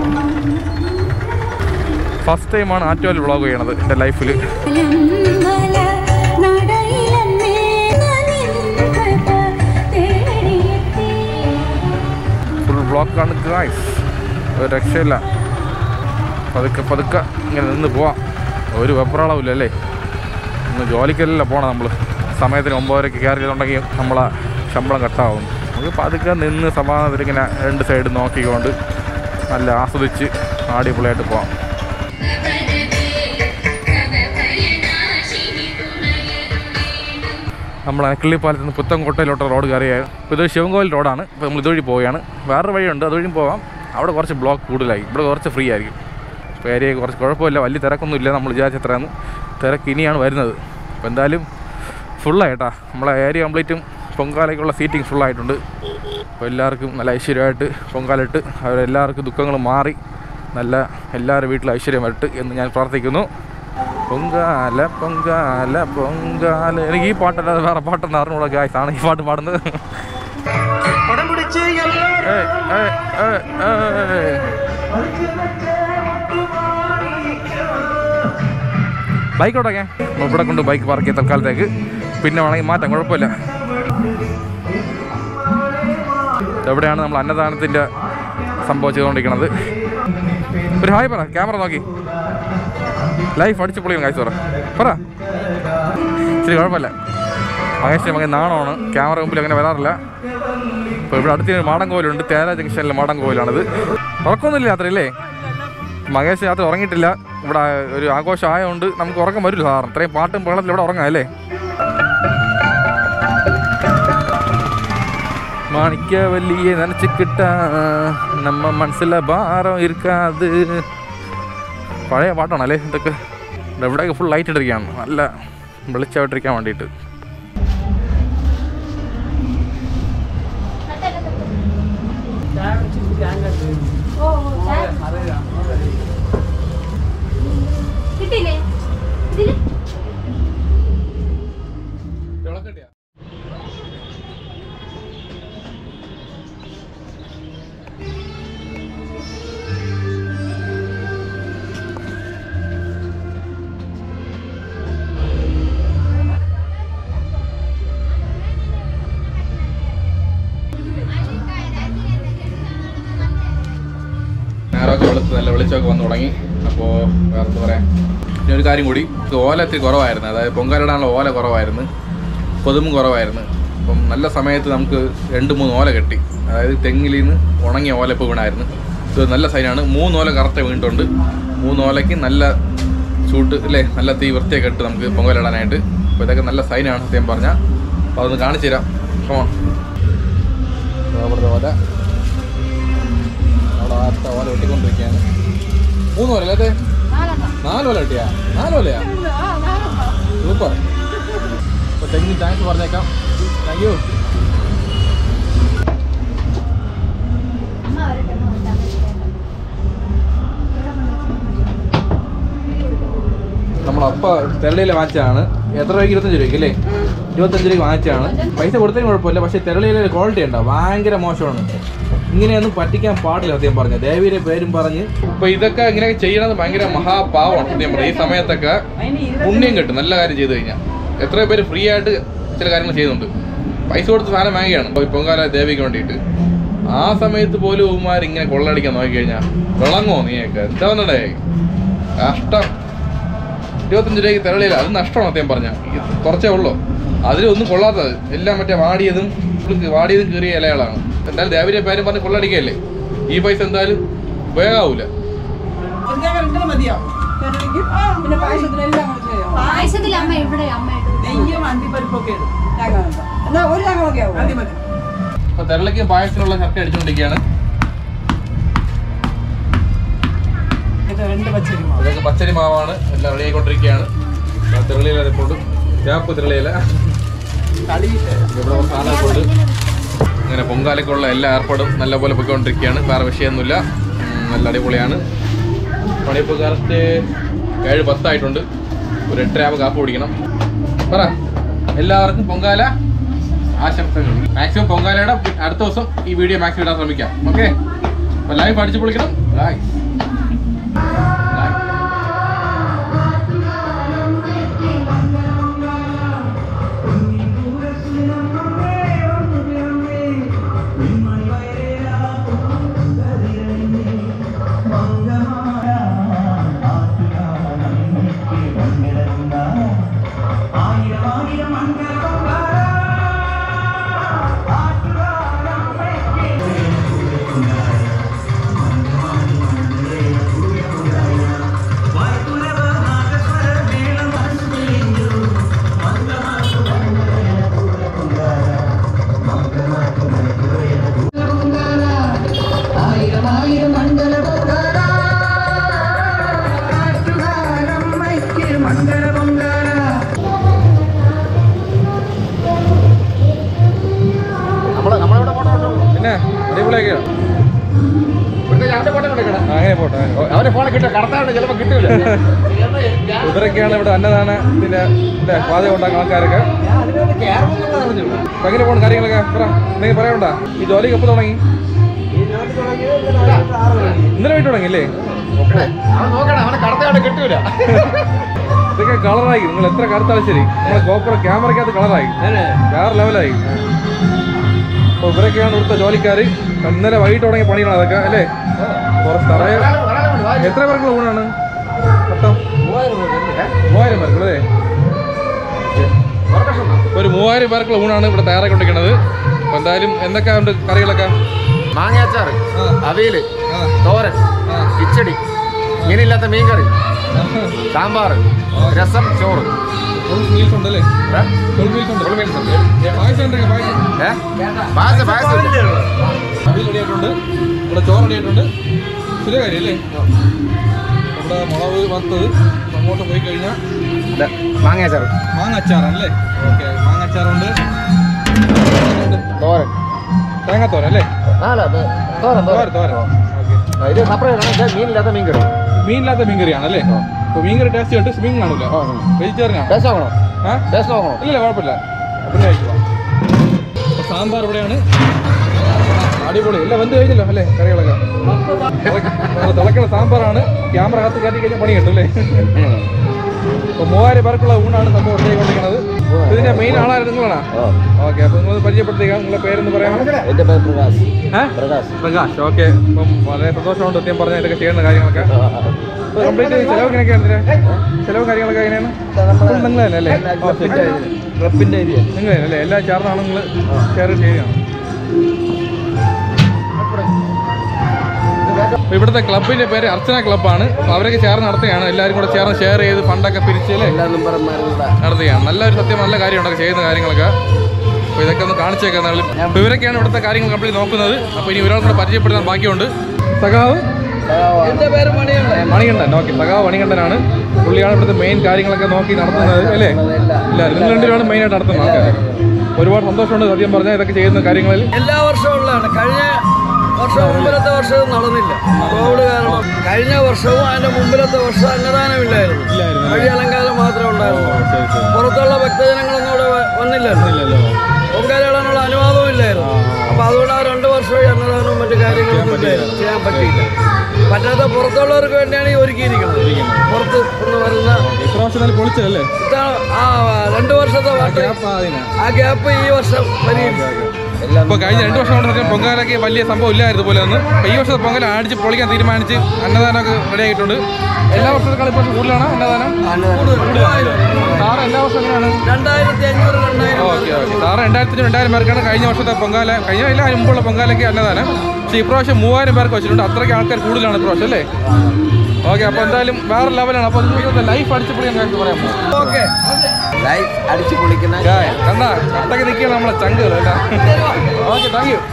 Speaker 3: ഫസ്റ്റ് ടൈമാണ് ആറ്റുകാൽ വ്ളോഗ് ചെയ്യണത് എൻ്റെ ലൈഫിൽ
Speaker 7: മല നടയിലന്നേ നിൻകൃപ തേടിയെത്തി
Speaker 3: ഫുൾ ബ്ലോക്കാണ് ഗായ്സ് ഒരു രക്ഷയില്ല പതുക്കെ പതുക്കെ ഇങ്ങനെ നിന്ന് പോവാം ഒരു വെപ്രാളമില്ല അല്ലേ ഇന്ന് ജോലിക്കല്ല പോണം നമ്മൾ സമയത്തിന് ഒമ്പതരയ്ക്ക് കയറിയിട്ടുണ്ടെങ്കിൽ നമ്മളെ ശമ്പളം കട്ടാവും നമുക്ക് പതുക്കെ നിന്ന് സമാധാനത്തിൽ ഇങ്ങനെ രണ്ട് സൈഡ് നോക്കിക്കൊണ്ട് നല്ല ആസ്വദിച്ച് അടിപൊളിയായിട്ട് പോവാം നമ്മൾ അനക്കിള്ളിപ്പാലത്ത് നിന്ന് പുത്തൻകോട്ടയിലോട്ട് റോഡ് കയറിയായി ഇപ്പോൾ ഇതൊരു ശിവൻകോവിൽ റോഡാണ് ഇപ്പോൾ നമ്മൾ ഇതുവഴി പോവുകയാണ് വേറൊരു വഴിയുണ്ട് അതുവഴിയും പോവാം അവിടെ കുറച്ച് ബ്ലോക്ക് കൂടുതലായി ഇവിടെ കുറച്ച് ഫ്രീ ആയിരിക്കും ഇപ്പോൾ ഏരിയ കുറച്ച് കുഴപ്പമില്ല വലിയ തിരക്കൊന്നും ഇല്ല നമ്മൾ വിചാരിച്ചത്രയാണ് തിരക്ക് ഇനിയാണ് വരുന്നത് അപ്പോൾ എന്തായാലും ഫുള്ളായിട്ടാ നമ്മളെ ഏരിയ കംപ്ലീറ്റും പൊങ്കാലയ്ക്കുള്ള സീറ്റിംഗ് ഫുള്ളായിട്ടുണ്ട് അപ്പോൾ എല്ലാവർക്കും നല്ല ഐശ്വര്യമായിട്ട് പൊങ്കാലിട്ട് അവരെല്ലാവർക്കും ദുഃഖങ്ങൾ മാറി നല്ല എല്ലാവരുടെ വീട്ടിലും ഐശ്വര്യം വരട്ടെ എന്ന് ഞാൻ പ്രാർത്ഥിക്കുന്നു പൊങ്കാല പൊങ്കാല പൊങ്കാല എനിക്ക് ഈ പാട്ടല്ലാതെ വേറെ പാട്ടൊന്നും അറിഞ്ഞൂടാ ഗായ്സ് ആണ് ഈ പാട്ട് പാടുന്നത് ഏയ്, ഏയ്, ഏയ്, ഏയ്. ബൈക്ക് ഓടൊക്കെ ഇവിടെ കൊണ്ട് ബൈക്ക് പാർക്ക് ചെയ്ത് തൽക്കാലത്തേക്ക് പിന്നെ വേണമെങ്കിൽ മാറ്റാം കുഴപ്പമില്ല എവിടെയാണ് നമ്മൾ അന്നദാനത്തിൻ്റെ സംഭവം ചെയ്തുകൊണ്ടിരിക്കുന്നത് ഒരു ഹായ് പറ ക്യാമറ നോക്കി ലൈഫ് അടിച്ചു പൊളിയും കാഴ്ച പറ പറ ശരി കുഴപ്പമില്ല മഹേഷിൻ്റെ മകൻ നാണമാണ് ക്യാമറ മുമ്പിൽ അങ്ങനെ വരാറില്ല ഇപ്പോൾ ഇവിടെ അടുത്ത് മാടൻ കോവിലുണ്ട് തേര ജംഗ്ഷനിലെ മാടൻ കോവിലാണിത് ഉറക്കമൊന്നുമില്ല യാത്രയില്ലേ മഹേഷ് രാത്രി ഉറങ്ങിയിട്ടില്ല ഇവിടെ ഒരു ആഘോഷം ആയതുകൊണ്ട് നമുക്ക് ഉറക്കം വരില്ല സാറിന് ഇത്രയും പാട്ടും വെള്ളത്തിൽ ഇവിടെ ഉറങ്ങാം അല്ലേ മാണിക്ക വലിയ നനച്ചിക്കിട്ട നമ്മ മനസ്സിലെ ഭാരം ഇരിക്കാത് പഴയ പാട്ടാണല്ലേ ഇതൊക്കെ ഇവിടെ ഇവിടെയൊക്കെ ഫുൾ ലൈറ്റ് ഇട്ടിരിക്കുകയാണ് നല്ല വെളിച്ചമായിട്ടിരിക്കാൻ വേണ്ടിയിട്ട്
Speaker 7: കിട്ടിയില്ലേ ഇതില്
Speaker 3: ഞായറൊക്കെ വെളുത്ത് നല്ല വെളിച്ചമൊക്കെ വന്നു തുടങ്ങി അപ്പോൾ വേറെ എന്താ പറയാ ഇനി ഒരു കാര്യം കൂടി ഇത് ഓല ഇത്തിരി കുറവായിരുന്നു അതായത് പൊങ്കാലിടാനുള്ള ഓല കുറവായിരുന്നു കൊതുമ്പും കുറവായിരുന്നു അപ്പം നല്ല സമയത്ത് നമുക്ക് രണ്ട് മൂന്ന് ഓല കെട്ടി അതായത് തെങ്ങിൽ നിന്ന് ഉണങ്ങിയ ഓല ഇപ്പോൾ വീണായിരുന്നു ഇത് നല്ല സൈനാണ് മൂന്ന് ഓല കറക്റ്റ് വീണിട്ടുണ്ട് മൂന്ന് ഓലയ്ക്ക് നല്ല ചൂട്ട് അല്ലേ നല്ല തീ വൃത്തിയൊക്കെ ഇട്ട് നമുക്ക് പൊങ്കലിടാനായിട്ട് അപ്പോൾ ഇതൊക്കെ നല്ല സൈനാണ് സത്യം പറഞ്ഞാൽ അപ്പോൾ അതൊന്ന് കാണിച്ചു തരാം ഫോൺ അവിടുത്തെ ഓല അവിടെ ആർത്ത ഓല വെട്ടിക്കൊണ്ടിരിക്കുകയാണ് മൂന്ന് ഓല അല്ലേ നാല് ഓല കിട്ടിയാ നാല് ഓലയാ സൂപ്പർ അപ്പോൾ തെങ്ങിന് താങ്ക്സ് പറഞ്ഞേക്കാം താങ്ക് യു നമ്മളപ്പ തെരളിയിലെ വാങ്ങിച്ചതാണ് എത്ര രൂപയ്ക്ക് ഇരുപത്തഞ്ച് രൂപയ്ക്ക് അല്ലേ ഇരുപത്തഞ്ച് രൂപയ്ക്ക് വാങ്ങിച്ചതാണ് പൈസ കൊടുത്തതിന് കുഴപ്പമില്ല പക്ഷേ തെരളിയിലെ ക്വാളിറ്റി ഉണ്ടോ ഭയങ്കര മോശമാണ് ഇങ്ങനെയൊന്നും പറ്റിക്കാൻ പാടില്ല സത്യം പറഞ്ഞ ദേവിയുടെ പേരും പറഞ്ഞ് ഇപ്പൊ ഇതൊക്കെ ഇങ്ങനെ ചെയ്യണത് ഭയങ്കര മഹാപാവമാണ് സത്യം പറഞ്ഞ ഈ സമയത്തൊക്കെ പുണ്യം കിട്ടും നല്ല കാര്യം ചെയ്തു കഴിഞ്ഞാൽ എത്രയോ പേര് ഫ്രീ ആയിട്ട് ചില കാര്യങ്ങൾ ചെയ്യുന്നുണ്ട് പൈസ കൊടുത്ത് സാധനം വാങ്ങിയാണ് ഇപ്പൊ ഈ പൊങ്കാല ദേവിക്ക് വേണ്ടിയിട്ട് ആ സമയത്ത് പോലും ഉമ്മാർ ഇങ്ങനെ കൊള്ളടിക്കാൻ നോക്കിക്കഴിഞ്ഞാൽ വിളങ്ങോ നീയൊക്കെ എന്താ വന്നടേ കഷ്ടം ഇരുപത്തഞ്ച് രൂപയ്ക്ക് തെരളിയില്ല അത് നഷ്ടമാണ് അദ്ദേഹം പറഞ്ഞ കുറച്ചേ ഉള്ളൂ അതിലൊന്നും കൊള്ളാത്തത് എല്ലാം മറ്റേ വാടിയതും ഉള്ളിൽ വാടിയതും കീറിയ ഇലകളാണ് എന്തായാലും ദേവരെ പേരും പറഞ്ഞ് കൊള്ളടിക്കല്ലേ ഈ പൈസ എന്തായാലും ഉപയോഗമാവൂല
Speaker 8: പിന്നെ പായസത്തിനെല്ലാം കൂടി ചെയ്യാം
Speaker 7: പായസത്തിൽ അമ്മ ഇവിടെ അമ്മ ഇടും
Speaker 8: നെയ്യും അണ്ടിപ്പരിപ്പൊക്കെ ഇടും തേങ്ങ എന്നാ ഒരു തേങ്ങ മതിയാവും മതി മതി
Speaker 3: അപ്പൊ തെരളിക്ക് പായസത്തിനുള്ള ചക്ക അടിച്ചുകൊണ്ടിരിക്കുകയാണ്
Speaker 8: ഇത് രണ്ട് പച്ചരി
Speaker 3: ഇതൊക്കെ പച്ചരി മാവാണ് എല്ലാം റെഡി ആയിക്കൊണ്ടിരിക്കുകയാണ് തെരളിയില ഇപ്പോൾ ചാപ്പ് തെരളിയില
Speaker 8: കളിയില്ലേ
Speaker 3: ഇവിടെ കുറച്ച് സാധനമൊക്കെ ഉണ്ട് ഇങ്ങനെ പൊങ്കാലയ്ക്കുള്ള എല്ലാ ഏർപ്പാടും നല്ലപോലെ പൊയ്ക്കൊണ്ടിരിക്കുകയാണ് വേറെ വിഷയമൊന്നുമില്ല ഉം, നല്ല അടിപൊളിയാണ് പണിയിപ്പോൾ കറക്റ്റ് ഏഴ് പത്തായിട്ടുണ്ട് ഒരു എട്ടരയാകുമ്പോൾ കാപ്പ് കുടിക്കണം പറ എല്ലാവർക്കും പൊങ്കാല ആശംസകൾ മാക്സിമം പൊങ്കാലയുടെ അടുത്ത ദിവസം ഈ വീഡിയോ മാക്സിമം ഇടാൻ ശ്രമിക്കാം ഓക്കെ അപ്പോൾ ലൈവ് അടിച്ചു പൊളിക്കണം ലൈവ് അടിപൊളിയൊക്കെയാണ് ആ, അങ്ങനെ പോട്ടെ
Speaker 2: അവരെ ഫോൺ കിട്ടുക കടത്താണ്ട് ചിലപ്പോ കിട്ടൂല
Speaker 3: ഇവരൊക്കെയാണ് ഇവിടെ അന്നദാനത്തിന്റെ ഇല്ലേ, പാചകം ഉണ്ടാക്കുന്ന ആൾക്കാരൊക്കെ അപ്പൊ എങ്ങനെ പോകണം കാര്യങ്ങളൊക്കെ പറ എന്തെങ്കിലും പറയണ്ട ഈ ജോലിക്ക് എപ്പോൾ തുടങ്ങി ഇന്നലെ വീട്ടിൽ തുടങ്ങിയില്ലേ
Speaker 2: അവൻ നോക്കണം അവനെ കടത്താണ്ട് കിട്ടൂല
Speaker 3: ഇതൊക്കെ കളറായി നിങ്ങൾ എത്ര കറുത്താലും ശരി നമ്മളെ ഗോപ്രോ ക്യാമറയ്ക്കകത്ത് കളറായി വേറെ ലെവലായി അപ്പൊ ഇവരൊക്കെയാണ് ഇവിടുത്തെ ജോലിക്കാര് ഇന്നലെ വൈകിട്ട് തുടങ്ങിയ പണികളാണ് അതൊക്കെ അല്ലേ കുറച്ച് തറയ എത്ര പേർക്കുള്ള ഊണാണ് മൊത്തം മൂവായിരം പേർക്കുള്ള അല്ലേ ഒരു മൂവായിരം പേർക്കുള്ള ഊണാണ് ഇവിടെ തയ്യാറാക്കിക്കൊണ്ടിരിക്കുന്നത് അപ്പൊ എന്തായാലും എന്തൊക്കെയാ ഉണ്ട് കറികളൊക്കെ
Speaker 2: മാങ്ങാച്ചാറ്
Speaker 3: ആ.
Speaker 2: അവിയല്
Speaker 3: ആ
Speaker 2: തോരൻ
Speaker 3: ആ.
Speaker 2: കിച്ചടി മീനില്ലാത്ത മീൻകറി സാമ്പാർ രസം ചോറ്
Speaker 3: ഫുൾ മീൽസ് ഉണ്ട് അല്ലേ
Speaker 2: ഏ?
Speaker 3: ഫുൾ മീൽസ് ഉണ്ട്
Speaker 2: full meals ഉണ്ട്.
Speaker 3: പായസം ഉണ്ടെങ്കിൽ പായസം
Speaker 2: ഏ? പായസം പായസം ഇല്ല.
Speaker 3: അവിയൽ റെഡിയായിട്ടുണ്ട് ഇവിടെ ചോറ് റെഡിയായിട്ടുണ്ട് ശരിയായി അല്ലേ ഇവിടെ മുളക് വറുത്തത് അങ്ങോട്ട് പോയി കഴിഞ്ഞാൽ
Speaker 2: ഇല്ല, മാങ്ങാച്ചാറ്
Speaker 3: മാങ്ങ അച്ചാറല്ലേ ഓക്കെ മാങ്ങ അച്ചാറുണ്ട്
Speaker 2: തോരൻ
Speaker 3: തേങ്ങാത്തോരൻ അല്ലേ
Speaker 2: നാല തോരൻ
Speaker 3: തോരൻ തോരൻ ഓക്കെ
Speaker 2: ആ, ഇത് സെപ്പറേറ്റ് ആണ് ഇത് മീനില്ലാത്ത മീൻകറി
Speaker 3: മീനില്ലാത്ത മീൻകറിയാണ് അല്ലേ അപ്പൊ മീൻകറി ടേസ്റ്റ് കണ്ട് മീൻ കാണൂല വെജിറ്റേറിയൻ ആണ്
Speaker 2: ടേസ്റ്റ് നോക്കണോ
Speaker 3: ആ
Speaker 2: ടേസ്റ്റ് നോക്കണോ
Speaker 3: ഇല്ല കുഴപ്പമില്ല പിന്നെ കഴിക്കുക അപ്പൊ സാമ്പാർ ഇവിടെയാണ് അടിപൊളി എല്ലാം വെന്ത് കഴിഞ്ഞല്ലോ അല്ലേ കറികളൊക്കെ തിള- തിളക്കണ സാമ്പാറാണ് ക്യാമറ അകത്ത് കയറ്റി കഴിഞ്ഞാൽ പണി കിട്ടും അല്ലേ അപ്പൊ മൂവായിരം പേർക്കുള്ള ഊണാണ് സംഭവം ഉണ്ടായിക്കൊണ്ടിരിക്കുന്നത് ഇതിന്റെ മെയിൻ ആളായിരുന്നു നിങ്ങളാണ് ഓക്കെ അപ്പൊ നിങ്ങൾ പരിചയപ്പെടുത്തുക നിങ്ങളെ പേരെന്ന് പറയാമോ
Speaker 2: എന്റെ പേര് പ്രകാശ്
Speaker 3: ഏ?
Speaker 2: പ്രകാശ്
Speaker 3: പ്രകാശ് ഓക്കെ അപ്പം വളരെ സന്തോഷമുണ്ട് സത്യം പറഞ്ഞ ഇതൊക്കെ ചെയ്യുന്ന കാര്യങ്ങളൊക്കെ കംപ്ലീറ്റ് ചെലവ് എങ്ങനെയൊക്കെയാണ് ഇതിന് ചെലവും കാര്യങ്ങളൊക്കെ എങ്ങനെയാണ് Full നിങ്ങൾ തന്നെ അല്ലേ
Speaker 2: ക്ലബിന്റെ ഏരിയ
Speaker 3: നിങ്ങൾ തന്നെ അല്ലേ എല്ലാം ചേർന്നാണ് നിങ്ങൾ ഷെയർ ചെയ്യുകയാണ് അപ്പൊ ഇവിടുത്തെ ക്ലബിന്റെ പേര് അർച്ചന ക്ലബ്ബാണ് അപ്പൊ അവരൊക്കെ ചേർന്ന് നടത്തുകയാണ് എല്ലാവരും കൂടെ ചേർന്ന് ഷെയർ ചെയ്ത് ഫണ്ടൊക്കെ പിരിച്ച് അല്ലേ
Speaker 2: എല്ലാ മെമ്പർമാരും കൂടെ
Speaker 3: നടത്തുകയാണ് നല്ലൊരു സത്യം നല്ല കാര്യമുണ്ടൊക്കെ ചെയ്യുന്ന കാര്യങ്ങളൊക്കെ അപ്പോൾ ഇതൊക്കെ ഒന്ന് കാണിച്ചേക്കാം നിങ്ങൾ അപ്പോൾ ഇവരൊക്കെയാണ് ഇവിടുത്തെ കാര്യങ്ങൾ കംപ്ലീറ്റ് നോക്കുന്നത് അപ്പോൾ ഇനി ഒരാൾ കൂടെ പരിചയപ്പെടുത്താൻ ബാക്കിയുണ്ട് സഖാവ്
Speaker 8: എന്റെ പേര് മണിയുണ്ട്
Speaker 3: മണികണ്ഠൻ ഓക്കെ സഖാവ് മണികണ്ഠനാണ് പുള്ളിയാണ് ഇവിടുത്തെ മെയിൻ കാര്യങ്ങളൊക്കെ നോക്കി നടത്തുന്നത് അല്ലേ ഇല്ല നിങ്ങൾ രണ്ടുപേരാണ് മെയിനായിട്ട് നടത്തുന്നത് ആൾക്കാർ ഒരുപാട് സന്തോഷമുണ്ട് സത്യം പറഞ്ഞാൽ ഇതൊക്കെ ചെയ്യുന്ന കാര്യങ്ങളിൽ
Speaker 8: എല്ലാ വർഷവും ഉള്ളതാണ് കഴിഞ്ഞ വർഷം മുമ്പിലത്തെ വർഷം ഇത് നടന്നില്ല കോവിഡ് കാരണം കഴിഞ്ഞ വർഷവും അതിന്റെ മുമ്പിലത്തെ വർഷം അന്നദാനമില്ലായിരുന്നു
Speaker 3: ഇല്ലായിരുന്നു
Speaker 8: വഴി അലങ്കാരം മാത്രമേ ഉണ്ടായിരുന്നു
Speaker 3: ശരി ശരി
Speaker 8: പുറത്തുള്ള ഭക്തജനങ്ങളൊന്നും ഇവിടെ വ- വന്നില്ലല്ലോ
Speaker 3: ഇല്ലല്ലോ
Speaker 8: പൊങ്കാലിടാനുള്ള അനുവാദവും ഇല്ലായിരുന്നു അപ്പൊ അതുകൊണ്ട് ആ രണ്ട് വർഷവും ഈ അന്നദാനവും മറ്റു കാര്യങ്ങളൊന്നും ഇല്ലായിരുന്നു ചെയ്യാൻ പറ്റിയില്ല പറ്റാത്ത പുറത്തുള്ളവർക്ക് വേണ്ടിയാണ് ഈ ഒരുക്കിയിരിക്കുന്നത് പുറത്ത് നിന്ന് വരുന്ന
Speaker 3: ഇപ്രാവശ്യം നല്ല പൊളിച്ചതല്ലേ
Speaker 8: ഇതാണ് ആ രണ്ട് വർഷത്തെ വാട്ട്
Speaker 3: ഗ്യാപ്പ് അതിനാ
Speaker 8: ആ ഗ്യാപ്പ് ഈ വർഷം പരിഹരിച്ചു
Speaker 3: ഇപ്പോൾ കഴിഞ്ഞ രണ്ട് വർഷം കൊണ്ട് സത്യം പൊങ്കാലൊക്കെ വലിയ സംഭവം ഇല്ലായിരുന്നു പോലെ ഒന്ന് അപ്പോൾ ഈ വർഷത്തെ പൊങ്കൽ അടിച്ച് പൊളിക്കാൻ തീരുമാനിച്ച് അന്നദാനമൊക്കെ റെഡി ആയിട്ടുണ്ട് എല്ലാ വർഷത്തേക്കാൾ ഇപ്പോൾ കൂടുതലാണ് അന്നദാനം സാറ് എല്ലാ വർഷം എങ്ങനെയാണ്
Speaker 8: രണ്ടായിരത്തി അഞ്ഞൂറ് രണ്ടായിരം
Speaker 3: ഓക്കെ ഓക്കെ സാറ് രണ്ടായിരത്തി രണ്ടായിരം പേർക്കാണ് കഴിഞ്ഞ വർഷത്തെ പൊങ്കാല കഴിഞ്ഞ എല്ലാ മുമ്പുള്ള പൊങ്കാലയ്ക്ക് അന്നദാനം പക്ഷേ ഇപ്രാവശ്യം മൂവായിരം പേർക്ക് വെച്ചിട്ടുണ്ട് അത്രയ്ക്ക് ആൾക്കാർ കൂടുതലാണ് ഇപ്രാവശ്യം അല്ലേ ഓക്കെ അപ്പോൾ എന്തായാലും വേറെ ലെവലാണ് അപ്പോൾ നിങ്ങൾക്ക് ലൈഫ് അടിച്ച് പൊളിക്കാൻ കാര്യം പറയാൻ പോകും
Speaker 8: ഓക്കെ
Speaker 2: ലൈഫ് അടിച്ചു പൊളിക്കുന്ന
Speaker 3: കണ്ടാ കട്ടക്ക് നിൽക്കുകയാണ് നമ്മളെ ചങ്കുകൾ അല്ല ഓക്കെ താങ്ക് യു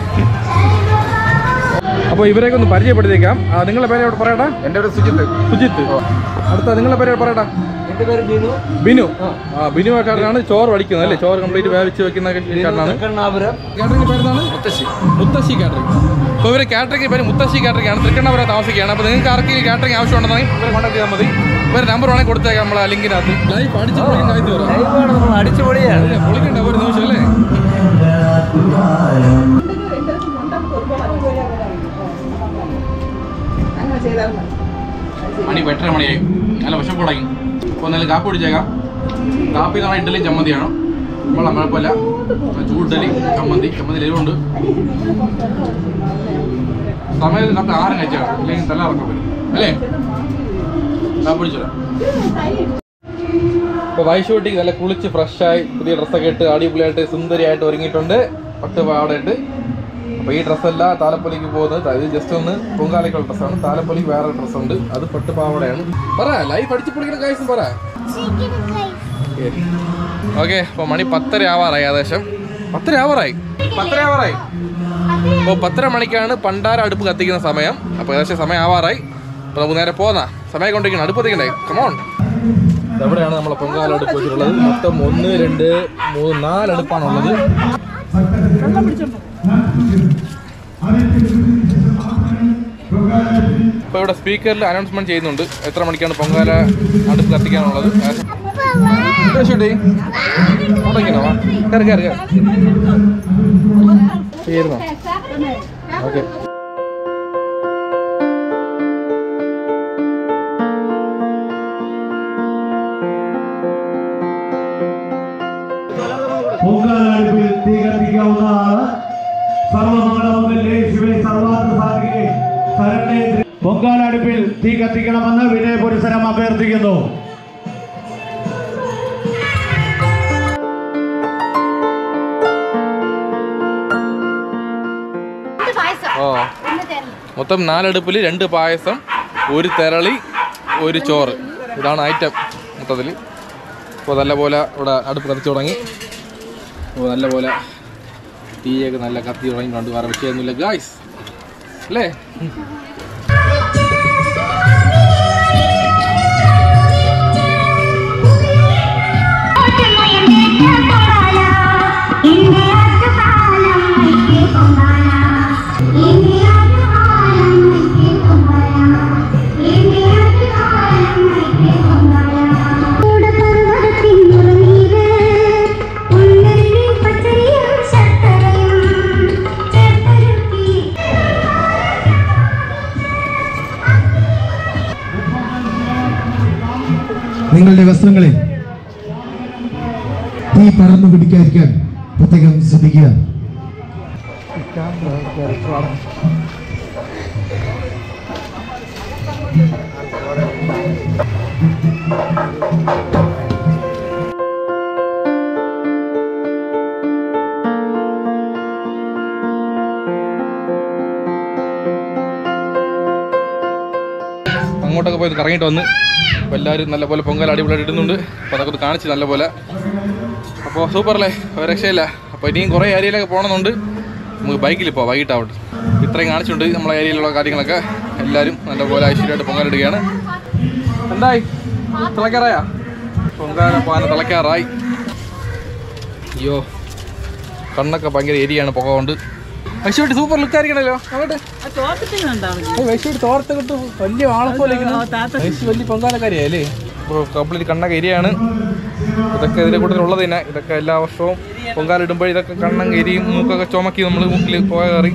Speaker 3: അപ്പോൾ ഇവരെയൊക്കെ ഒന്ന് പരിചയപ്പെടുത്തിയേക്കാം ആ, നിങ്ങളുടെ പേര് എവിടെ പറയട്ടാ
Speaker 2: എന്റെ ഒരു സുജിത്ത്
Speaker 3: സുജിത്ത് അടുത്ത നിങ്ങളുടെ പേര് എവിടെ പറയട്ടാ
Speaker 8: എന്റെ പേര് ബിനു
Speaker 3: ബിനു ആ ബിനു ചേട്ടനാണ് ചോറ് വടിക്കുന്നത് അല്ലേ ചോറ് കംപ്ലീറ്റ് വേവിച്ച് വെക്കുന്ന ചേട്ടനാണ്
Speaker 8: കണ്ണാപുരം
Speaker 3: കാറ്ററിംഗ് പേരെന്താണ് മുത്തശ്ശി മുത്തശ്ശി കാറ്ററിംഗ് അപ്പോൾ ഇവർ കാറ്ററിംഗ് പേര് മുത്തശ്ശി കാറ്ററിംഗ് ആണ് തൃക്കണ്ണപുരം താമസിക്കുകയാണ് അപ്പോൾ നിങ്ങൾക്ക് ആർക്കെങ്കിലും കാറ്ററിംഗ് ആവശ്യമുണ്ടെങ്കിൽ ഇവരെ കോൺടാക്ട് ചെയ്താൽ മതി ഇവർ നമ്പർ വേണമെങ്കിൽ കൊടുത്തേക്കാം നമ്മളെ ലിങ്കിനകത്ത് ലൈഫ് അടിച്ച് പൊളിക്കാൻ കാഴ്ച വരാം
Speaker 8: ലൈവാണ് നമ്മൾ അടിച്ചു പൊളിയാണ്
Speaker 3: അല്ലേ, പൊളിക്കണ്ട ഒരു നിമിഷം അല്ലേ മണി എട്ടര മണിയായി നല്ല വിശപ്പ് തുടങ്ങി അപ്പോൾ നല്ല കാപ്പി കുടിച്ചേക്കാം കാപ്പി എന്ന് പറഞ്ഞാൽ ഇഡ്ഡലി ചമ്മന്തിയാണ് കൊള്ളാം കുഴപ്പമില്ല ചൂടിഡലി ചമ്മന്തി ചമ്മന്തി എരിവുണ്ട് സമയത്ത് നമുക്ക് ആഹാരം കഴിച്ചാൽ അല്ലെങ്കിൽ തല ഇറക്കം വരും അല്ലേ കാപ്പി കുടിച്ചോളാം ഇപ്പോൾ വൈശൂട്ടിക്ക് നല്ല കുളിച്ച് ഫ്രഷായി പുതിയ ഡ്രസ്സൊക്കെ ഇട്ട് അടിപൊളിയായിട്ട് സുന്ദരിയായിട്ട് ഒരുങ്ങിയിട്ടുണ്ട് പട്ട് പാവാടയിട്ട് അപ്പോൾ ഈ ഡ്രസ്സല്ല താലപ്പൊലിക്ക് പോകുന്നത് ഇത് ജസ്റ്റ് ഒന്ന് പൊങ്കാലയ്ക്കുള്ള ഡ്രസ്സാണ് താലപ്പൊലിക്ക് വേറെ ഡ്രസ്സുണ്ട് അത് പട്ട് പാവാടയാണ് പറ ലൈഫ് അടിച്ച് പൊളിക്കുന്ന കാര്യം പറ ഓക്കെ അപ്പോൾ മണി പത്തര ആവാറായി ഏകദേശം പത്തര ആവാറായി പത്തര ആവാറായി അപ്പോൾ പത്തര മണിക്കാണ് പണ്ടാര അടുപ്പ് കത്തിക്കുന്ന സമയം അപ്പോൾ ഏകദേശം സമയം ആവാറായി അപ്പോൾ നമുക്ക് നേരെ പോന്നാ സമയം കൊണ്ടിരിക്കണം അടുപ്പ് കത്തിക്കണ്ടേ കമോൺ എവിടെയാണ് നമ്മളെ പൊങ്കാല അടുപ്പ് വെച്ചിട്ടുള്ളത് മൊത്തം ഒന്ന് രണ്ട് മൂന്ന് നാല് അടുപ്പാണുള്ളത് ഇപ്പോൾ ഇവിടെ സ്പീക്കറിൽ അനൗൺസ്മെന്റ് ചെയ്യുന്നുണ്ട് എത്ര മണിക്കാണ് പൊങ്കാല അടുപ്പ് കത്തിക്കാനുള്ളത് ഇവിടെ ഷൂട്ടി അവിടെ ഇരിക്കണോ? വാ. കയറി കയറി കയറി ഇരുന്നോ ഓക്കെ
Speaker 1: പൊങ്കാലടുപ്പിൽ തീ കത്തിക്കാവുന്നതാണ് സർവമംഗളമംഗല്യേ ശിവേ സർവാർത്ഥ സാധികേ ശരണേ ത്രി- പൊങ്കാലടുപ്പിൽ തീ കത്തിക്കണമെന്ന് വിനയപുരസരം അഭ്യർത്ഥിക്കുന്നു
Speaker 3: ഓ മൊത്തം നാലടുപ്പിൽ രണ്ട് പായസം ഒരു തെരളി ഒരു ചോറ് ഇതാണ് ഐറ്റം മൊത്തത്തിൽ ഇപ്പോൾ നല്ലപോലെ ഇവിടെ അടുപ്പ് കത്തിച്ചു തുടങ്ങി അപ്പോൾ നല്ലപോലെ തീയൊക്കെ നല്ല കത്തി തുടങ്ങിയിട്ടുണ്ട് വേറെ വിഷയമൊന്നുമില്ല ഗായ്സ് അല്ലേ
Speaker 9: നിങ്ങളുടെ വസ്ത്രങ്ങളിൽ തീ പടർന്നു പിടിക്കാതിരിക്കാൻ പ്രത്യേകം ശ്രദ്ധിക്കുക
Speaker 3: അങ്ങോട്ടൊക്കെ പോയി കറങ്ങിയിട്ട് വന്ന് അപ്പോൾ എല്ലാവരും നല്ലപോലെ പൊങ്കൽ അടിപൊളിയായിട്ട് ഇടുന്നുണ്ട് അപ്പോൾ അതൊക്കെ ഒന്ന് കാണിച്ച് നല്ലപോലെ അപ്പോൾ സൂപ്പറല്ലേ ഒരു രക്ഷയില്ല അപ്പോൾ ഇനിയും കുറേ ഏരിയയിലൊക്കെ പോകണമെന്നുണ്ട് നമുക്ക് ബൈക്കിൽ പോവാം വൈകിട്ടാവട്ടെ ഇത്രയും കാണിച്ചിട്ടുണ്ട് നമ്മളെ ഏരിയയിലുള്ള കാര്യങ്ങളൊക്കെ എല്ലാവരും നല്ലപോലെ ഐശ്വര്യമായിട്ട് പൊങ്കാലിടുകയാണ് എന്തായി തിളക്കാറായാ പൊങ്കാല പാന തിളക്കാറായി അയ്യോ കണ്ണൊക്കെ ഭയങ്കര എരിയാണ് പുക കൊണ്ട് ഐശ്വര്യ സൂപ്പർ ലുക്ക് ആയിരിക്കണല്ലോ അങ്ങോട്ട് വൈശ്വര്യ തോർത്ത് കിട്ടു വലിയ ആളെ പോലെ വൈശ്യ വലിയ പൊങ്കാലക്കാരിയല്ലേ ഇപ്പോൾ കംപ്ലീറ്റ് കണ്ണൊക്കെ എരിയാണ് ഇതൊക്കെ ഇതിന്റെ കൂട്ടത്തിൽ ഉള്ളത് തന്നെ ഇതൊക്കെ എല്ലാ വർഷവും പൊങ്കാല ഇടുമ്പോൾ ഇതൊക്കെ കണ്ണങ്ങ് എരിയും മൂക്കൊക്കെ ചുമക്കി നമ്മൾ മൂക്കിൽ പോയ കയറി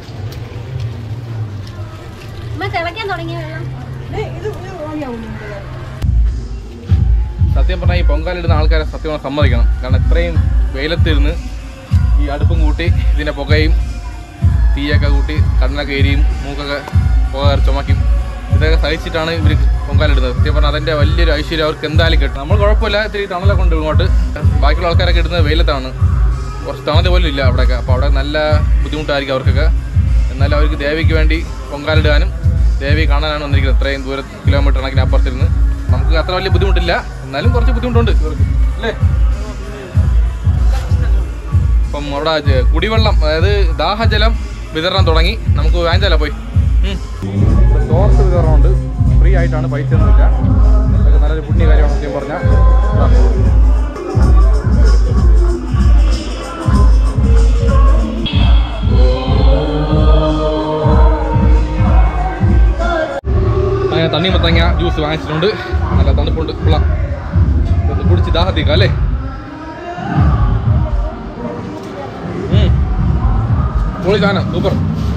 Speaker 7: തിളയ്ക്കാൻ തുടങ്ങിയ വെള്ളം
Speaker 3: സത്യം പറഞ്ഞാൽ ഈ പൊങ്കാലിടുന്ന ആൾക്കാരെ സത്യം പറഞ്ഞാൽ സമ്മതിക്കണം കാരണം ഇത്രയും വെയിലത്തിരുന്ന് ഈ അടുപ്പും കൂട്ടി ഇതിൻ്റെ പുകയും തീയൊക്കെ കൂട്ടി കണ്ണൊക്കെ എരിയും മൂക്കൊക്കെ പുക കയറി ചുമക്കും ഇതൊക്കെ സഹിച്ചിട്ടാണ് ഇവർ പൊങ്കാലിടുന്നത് സത്യം പറഞ്ഞാൽ അതിൻ്റെ വലിയൊരു ഐശ്വര്യം അവർക്ക് എന്തായാലും കിട്ടും നമ്മൾ കുഴപ്പമില്ല ഇത്തിരി തണലൊക്കെ ഉണ്ട് ഇങ്ങോട്ട് ബാക്കിയുള്ള ആൾക്കാരൊക്കെ ഇടുന്നത് വെയിലത്താണ് കുറച്ച് തണുത്ത പോലും ഇല്ല അവിടെയൊക്കെ അപ്പോൾ അവിടെ നല്ല ബുദ്ധിമുട്ടായിരിക്കും അവർക്കൊക്കെ എന്നാലും അവർക്ക് ദേവിക്ക് വേണ്ടി പൊങ്കാലിടാനും ദേവി കാണാനാണ് വന്നിരിക്കുന്നത് ഇത്രയും ദൂര കിലോമീറ്റർ കണക്കിന് അപ്പുറത്തിരുന്ന് നമുക്ക് അത്ര വലിയ ബുദ്ധിമുട്ടില്ല എന്നാലും കുറച്ച് ബുദ്ധിമുട്ടുണ്ട് ഇവർക്ക് അല്ലേ അപ്പം അവിടെ ജ- കുടിവെള്ളം അതായത് ദാഹജലം വിതരണം തുടങ്ങി നമുക്ക് വാങ്ങിച്ചാലോ പോയി ടോർച്ച് വിതരണമുണ്ട് ഫ്രീ ആയിട്ടാണ് പൈസ ഒന്നുമില്ല അതൊക്കെ നല്ലൊരു പുണ്യ കാര്യമാണ് സത്യം പറഞ്ഞാൽ അങ്ങനെ തണ്ണി മത്തങ്ങ ജ്യൂസ് വാങ്ങിച്ചിട്ടുണ്ട് നല്ല തണുപ്പുണ്ട് കൊള്ളാം ഒന്ന് കുടിച്ച് ദാഹത്തിക്കാം അല്ലേ ഉം. പൊളി സാധനം സൂപ്പർ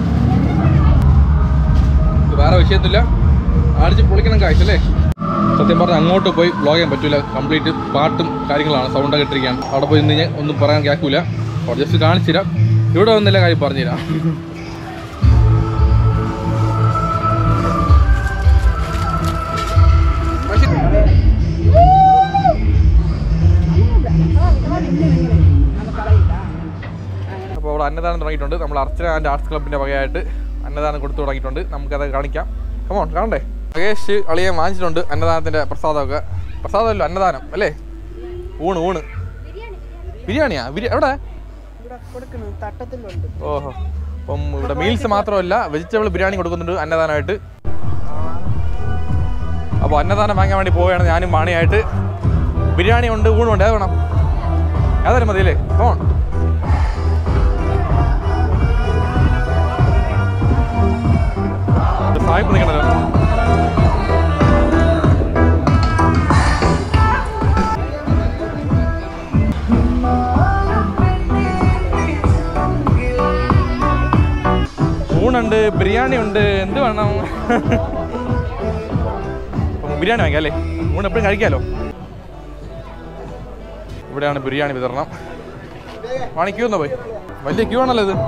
Speaker 3: ഇത് വേറെ വിഷയത്തില്ല അടിച്ച് പൊളിക്കണം കാഴ്ചല്ലേ സത്യം പറഞ്ഞാൽ അങ്ങോട്ട് പോയി വ്ളോഗ് ചെയ്യാൻ പറ്റൂല കംപ്ലീറ്റ് പാട്ടും കാര്യങ്ങളാണ് സൗണ്ടൊക്കെ ഇട്ടിരിക്കുകയാണ് അവിടെ പോയി നിന്ന് കഴിഞ്ഞാൽ ഒന്നും പറയാൻ കേൾക്കൂല അവിടെ ജസ്റ്റ് കാണിച്ചുതരാം ഇവിടെ വന്നില്ല കാര്യം പറഞ്ഞുതരാം അപ്പോൾ അവിടെ അന്നദാനം തുടങ്ങിയിട്ടുണ്ട് നമ്മൾ അർച്ചന ആൻഡ് ആർട്സ് ക്ലബിൻ്റെ വകയായിട്ട് അന്നദാനം കൊടുത്തു തുടങ്ങിയിട്ടുണ്ട് നമുക്കത് കാണിക്കാം കമോൺ കാണണ്ടേ മഹേഷ് അളിയെ വാങ്ങിച്ചിട്ടുണ്ട് അന്നദാനത്തിൻ്റെ പ്രസാദമൊക്കെ പ്രസാദമല്ലോ അന്നദാനം അല്ലേ ഊണ് ഊണ് ബിരിയാണിയാ ബിരി എവിടെ ഓഹോ അപ്പം ഇവിടെ മീൽസ് മാത്രമല്ല വെജിറ്റബിൾ ബിരിയാണി കൊടുക്കുന്നുണ്ട് അന്നദാനമായിട്ട് അപ്പോൾ അന്നദാനം വാങ്ങാൻ വേണ്ടി പോവുകയാണ് ഞാനും മാണിയായിട്ട് ബിരിയാണി ഉണ്ട് ഊണുണ്ട് ഏത് വേണം ഏതായാലും മതിയല്ലേ ഫോൺ സായിപ്പ് നിൽക്കണല്ലോ ഊണുണ്ട് ബിരിയാണി ഉണ്ട് എന്ത് വേണം അപ്പം ബിരിയാണി വാങ്ങിക്കാം അല്ലേ ഊണ് എപ്പോഴും കഴിക്കാമല്ലോ ഇവിടെയാണ് ബിരിയാണി വിതരണം വാണി ക്യൂ എന്നാ പോയി വലിയ ക്യൂ ആണല്ലോ ഇത്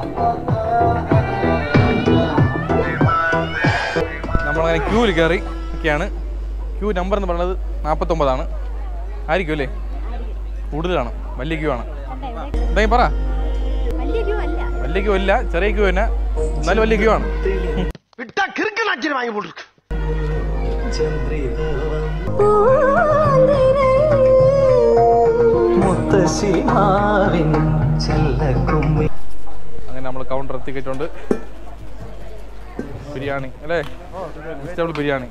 Speaker 3: നമ്മളങ്ങനെ ക്യൂവിൽ കയറി ഒക്കെയാണ് ക്യൂ നമ്പർ എന്ന് പറയുന്നത് നാൽപ്പത്തൊമ്പതാണ് ആയിരിക്കും അല്ലേ കൂടുതലാണ് വലിയ ക്യൂ ആണ് എന്താ പറ
Speaker 7: വലിയ ക്യൂ അല്ല
Speaker 3: വലിയ ക്യൂ ഇല്ല ചെറിയ ക്യൂ തന്നെ എന്നാലും വലിയ ക്യൂ ആണ്
Speaker 5: മുത്തശ്ശിമാവിൻ ചെല്ലക്കുമ്മി
Speaker 3: അങ്ങനെ നമ്മൾ കൗണ്ടർ എത്തിക്കിട്ടുണ്ട് ബിരിയാണി അല്ലേ വെജിറ്റബിൾ ബിരിയാണി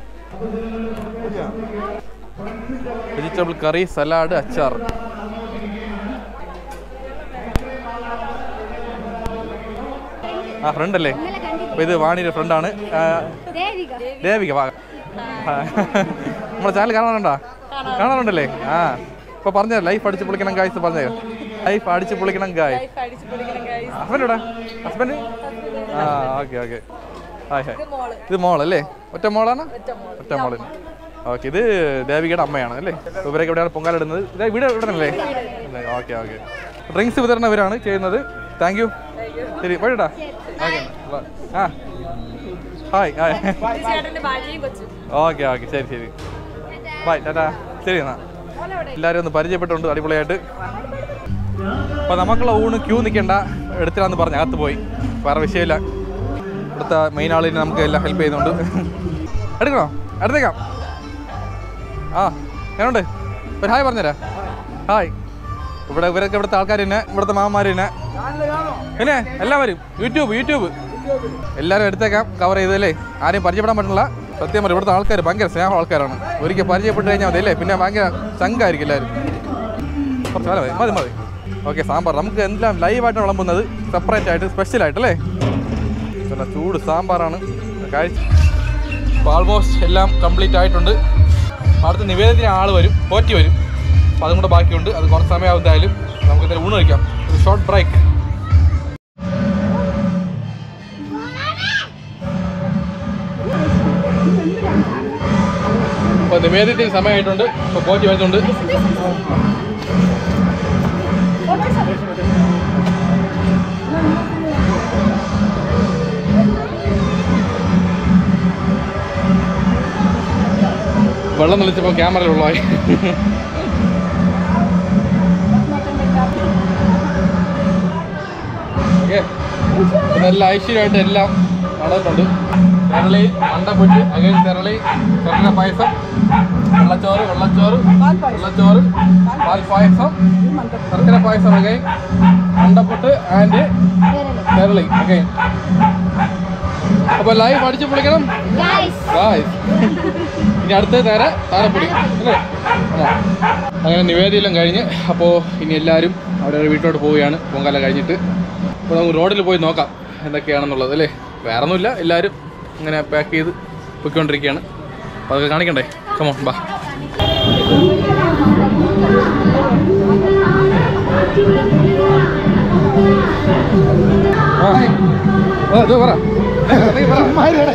Speaker 3: വെജിറ്റബിൾ കറി സലാഡ് അച്ചാർ ആ ഫ്രണ്ട് അല്ലേ അപ്പൊ ഇത് വാണിയുടെ ഫ്രണ്ടാണ്
Speaker 7: ദേവിക
Speaker 3: ദേവിക വാ നമ്മുടെ ചാനൽ കാണാറുണ്ടോ കാണാറുണ്ടല്ലേ ആ ഇപ്പൊ പറഞ്ഞ ലൈഫ് അടിച്ച് പൊളിക്കണം ഗായ്സ് പറഞ്ഞേ ലൈഫ് അടിച്ച് പൊളിക്കണം ഗായ് ഹസ്ബൻഡ് എവിടെ ഹസ്ബൻഡ് ആ ഓക്കെ ഓക്കെ ഹായ് ഹായ് ഇത് മോളല്ലേ ഒറ്റ മോളാണ് ഒറ്റ മോള് ഓക്കെ ഇത് ദേവികയുടെ അമ്മയാണ് അല്ലേ അപ്പൊ ഇവരൊക്കെ എവിടെയാണ് പൊങ്കാലിടുന്നത് ഇത് വീട് ഇവിടെ അല്ലേ ഓക്കെ ഓക്കെ ഡ്രിങ്ക്സ് വിതരണം ഇവരാണ് ചെയ്യുന്നത് താങ്ക് യു ശരി പോയിട്ടാ ഓക്കെ ആ ഹായ് ഹായ് ഓക്കെ ഓക്കെ ശരി ശരി ബൈ ടാറ്റാ ശരി എന്നാ എല്ലാവരും ഒന്ന് പരിചയപ്പെട്ടുണ്ട് അടിപൊളിയായിട്ട് അപ്പോൾ നമുക്കുള്ള ഊണ് ക്യൂ നിൽക്കേണ്ട എടുത്തില്ലാന്ന് പറഞ്ഞ് അകത്ത് പോയി വേറെ വിഷയമില്ല ഇവിടുത്തെ മെയിൻ ആളിന് നമുക്ക് എല്ലാം ഹെൽപ്പ് ചെയ്യുന്നുണ്ട് എടുക്കണോ അടുത്തേക്കാം ആ ഞാനുണ്ട് ഒരു ഹായ് പറഞ്ഞുതരാം ഹായ് ഇവിടെ ഇവരൊക്കെ ഇവിടുത്തെ ആൾക്കാർ തന്നെ ഇവിടുത്തെ മാമന്മാർ തന്നെ പിന്നെ എല്ലാവരും യൂട്യൂബ് യൂട്യൂബ് എല്ലാവരും എടുത്തേക്കാം കവർ ചെയ്തല്ലേ ആരെയും പരിചയപ്പെടാൻ പറ്റില്ല സത്യം പറയും ഇവിടുത്തെ ആൾക്കാർ ഭയങ്കര സ്നേഹം ആൾക്കാരാണ് ഒരിക്കൽ പരിചയപ്പെട്ട് കഴിഞ്ഞാൽ മതി അല്ലേ പിന്നെ ഭയങ്കര ചങ്കായിരിക്കും എല്ലാവരും കുറച്ച് വേല മതി മതി മതി ഓക്കെ സാമ്പാർ നമുക്ക് എല്ലാം ലൈവായിട്ട് വിളമ്പുന്നത് സെപ്പറേറ്റ് ആയിട്ട് സ്പെഷ്യൽ ആയിട്ട് അല്ലേ നല്ല ചൂട് സാമ്പാറാണ് കഴിച്ച് അപ്പോൾ ആൾമോസ്റ്റ് എല്ലാം കംപ്ലീറ്റ് ആയിട്ടുണ്ട് അടുത്ത നിവേദനത്തിന് ആൾ വരും പോറ്റി വരും അപ്പോൾ അതും കൂടെ ബാക്കിയുണ്ട് അത് കുറച്ച് സമയം എന്തായാലും നമുക്ക് എന്തായാലും ഊണ് കഴിക്കാം ഒരു ഷോർട്ട് ബ്രേക്ക് അപ്പോൾ നിവേദനത്തിന് സമയമായിട്ടുണ്ട് ഇപ്പോൾ പോറ്റി വരുന്നുണ്ട് വെള്ളം തെളിച്ചപ്പോൾ ക്യാമറയിലുള്ളതായി ഓക്കെ ഇതെല്ലാം ഐശ്വര്യമായിട്ട് എല്ലാം നടന്നിട്ടുണ്ട് തെരളി അണ്ടപ്പുറ്റ് അകയിൽ തെരളി ശർക്കര പായസം വെള്ളച്ചോറ് വെള്ളച്ചോറ് വെള്ളച്ചോറ് പാൽ പായസം ശർക്കര പായസം അകൈ അണ്ടപ്പുട്ട് ആൻഡ് തെരളി ഓക്കെ അപ്പൊ ലൈവ് അടിച്ചു പൊളിക്കണം Guys. ഇനി അടുത്ത നേരെ താരപ്പൊടി അല്ലേ ആ. അങ്ങനെ നിവേദിയെല്ലാം കഴിഞ്ഞ് അപ്പോൾ ഇനി എല്ലാവരും അവിടെ വീട്ടിലോട്ട് പോവുകയാണ് പൊങ്കാല കഴിഞ്ഞിട്ട് അപ്പോൾ നമുക്ക് റോഡിൽ പോയി നോക്കാം എന്തൊക്കെയാണെന്നുള്ളത് അല്ലേ വേറെ ഒന്നുമില്ല എല്ലാവരും ഇങ്ങനെ പാക്ക് ചെയ്ത് പൊയ്ക്കൊണ്ടിരിക്കുകയാണ് അപ്പോൾ അതൊക്കെ കാണിക്കണ്ടേ കമോ ബാ ആ ആ, ഇത് പറ നീ പറ.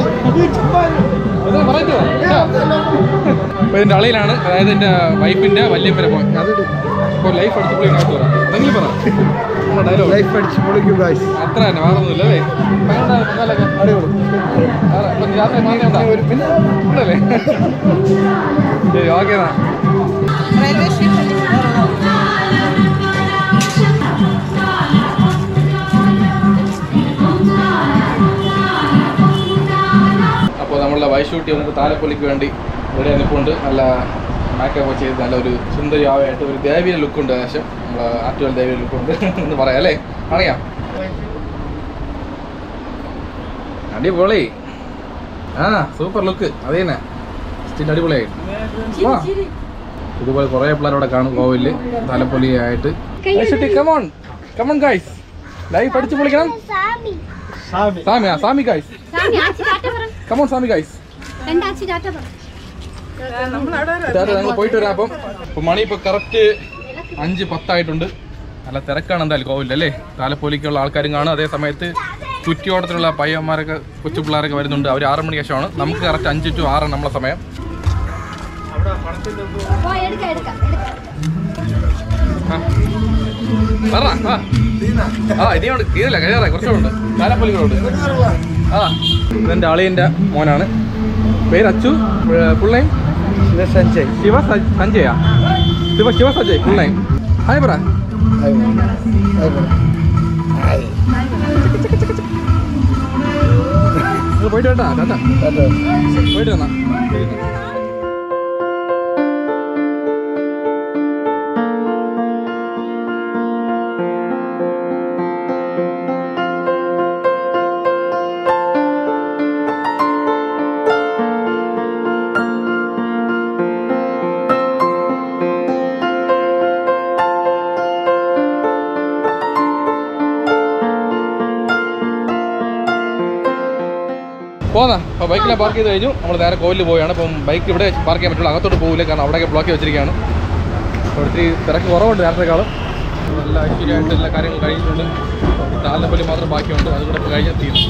Speaker 3: ഇത് പറയട്ടോ? ഇല്ല. അപ്പൊ ഇതിന്റെ അളിയിലാണ് അതായത് എന്റെ വൈഫിന്റെ വല്യപ്പനെ പോയി അപ്പോൾ ലൈഫ് അടിച്ചു പൊളിക്കണത്ത് പറ എന്തെങ്കിലും പറ ഡയലോഗ്
Speaker 2: ലൈഫ് അടിച്ച് പൊളിക്കും ഗായ്സ്
Speaker 3: അത്ര തന്നെ വേറെ ഒന്നുമില്ല അല്ലേ ഭയങ്കര പൊങ്കാലൊക്കെ. വേറെ, ഇപ്പൊ രാത്രി മാങ്ങയുണ്ടോ? ഉണ്ടല്ലേ ശരി ഓക്കെ എന്നാ അപ്പോൾ നമ്മളുടെ വൈഷൂട്ടി നമുക്ക് താലപ്പൊലിക്ക് വേണ്ടി ഇവിടെ നിൽപ്പുണ്ട് നല്ല മേക്കപ്പ് ചെയ്ത് നല്ല ഒരു സുന്ദരിയാവായിട്ട് ഒരു ദേവിയുടെ ലുക്കുണ്ട് ഏകദേശം നമ്മളെ ആറ്റുവൽ ദേവിയുടെ ലുക്കുണ്ട് എന്ന് പറയാം അല്ലേ അറിയാം അടിപൊളി ആ സൂപ്പർ ലുക്ക് അത് തന്നെ സ്റ്റിൽ അടിപൊളിയായി വാ. ഇതുപോലെ കുറേ പിള്ളേർ അവിടെ കാണും കോവില് തലപ്പൊലിയായിട്ട് കമോൺ കമോൺ ഗൈസ് ലൈഫ് അടിച്ചു പൊളിക്കണം സാമി ആ സാമി ഗൈസ്
Speaker 7: സ്വാമി ആച്ചി ടാറ്റ പറ
Speaker 3: കമോൺ സ്വാമി ഗൈസ്
Speaker 7: രണ്ടാഴ്ച ചാറ്റ പറ
Speaker 3: ഞങ്ങൾ പോയിട്ട് വരാം അപ്പം ഇപ്പൊ മണി ഇപ്പൊ കറക്റ്റ് അഞ്ച് പത്തായിട്ടുണ്ട് നല്ല തിരക്കാണ് എന്തായാലും കോവിലിൽ അല്ലേ താലപ്പൊലിക്കുള്ള ആൾക്കാരും കാണും അതേ സമയത്ത് ചുറ്റിയോട്ടത്തിലുള്ള പയ്യന്മാരൊക്കെ കൊച്ചു പിള്ളേരൊക്കെ വരുന്നുണ്ട് അവർ ആറ് മണിക്ക് ശേഷമാണ് നമുക്ക് കറക്റ്റ് അഞ്ച് ടു ആറാണ് നമ്മളെ സമയം
Speaker 7: പോ എടുക്കാം എടുക്കാം എടുക്കാം
Speaker 3: പറ ആ. ആ ഇനിയുണ്ട് തീരില്ല കഴിയാറേ കുറച്ചുണ്ട് താലപ്പൊലികളുണ്ട് ആ ഇതെന്റെ അളിയന്റെ മോനാണ് പേര് അച്ചു ഫുൾ നെയിം
Speaker 2: സഞ്ജയ്
Speaker 3: ശിവ സ- സഞ്ജയാ Shiva Shiva Sanjay full name hi പറ നിങ്ങൾ പോയിട്ട് വേട്ടാ ടാറ്റ പോയിട്ട് വന്നാ പോന്നാ അപ്പോൾ ബൈക്കിലെ പാർക്ക് ചെയ്ത് കഴിഞ്ഞു നമ്മൾ നേരെ കോവിലിൽ പോവുകയാണ് അപ്പം ബൈക്ക് ഇവിടെ പാർക്ക് ചെയ്യാൻ പറ്റുള്ളൂ അകത്തോട്ട് പോകില്ല കാരണം അവിടെയൊക്കെ ബ്ലോക്ക് വെച്ചിരിക്കുകയാണ് അപ്പോൾ ഒത്തിരി തിരക്ക് കുറവുണ്ട് നേരത്തെക്കാളും നല്ല ഐശ്വര്യമായിട്ട് എല്ലാ കാര്യങ്ങളും കഴിഞ്ഞിട്ടുണ്ട് താലപ്പള്ളി മാത്രം ബാക്കിയുണ്ട് അതുകൂടെ ഇപ്പോൾ കഴിഞ്ഞ് തീരും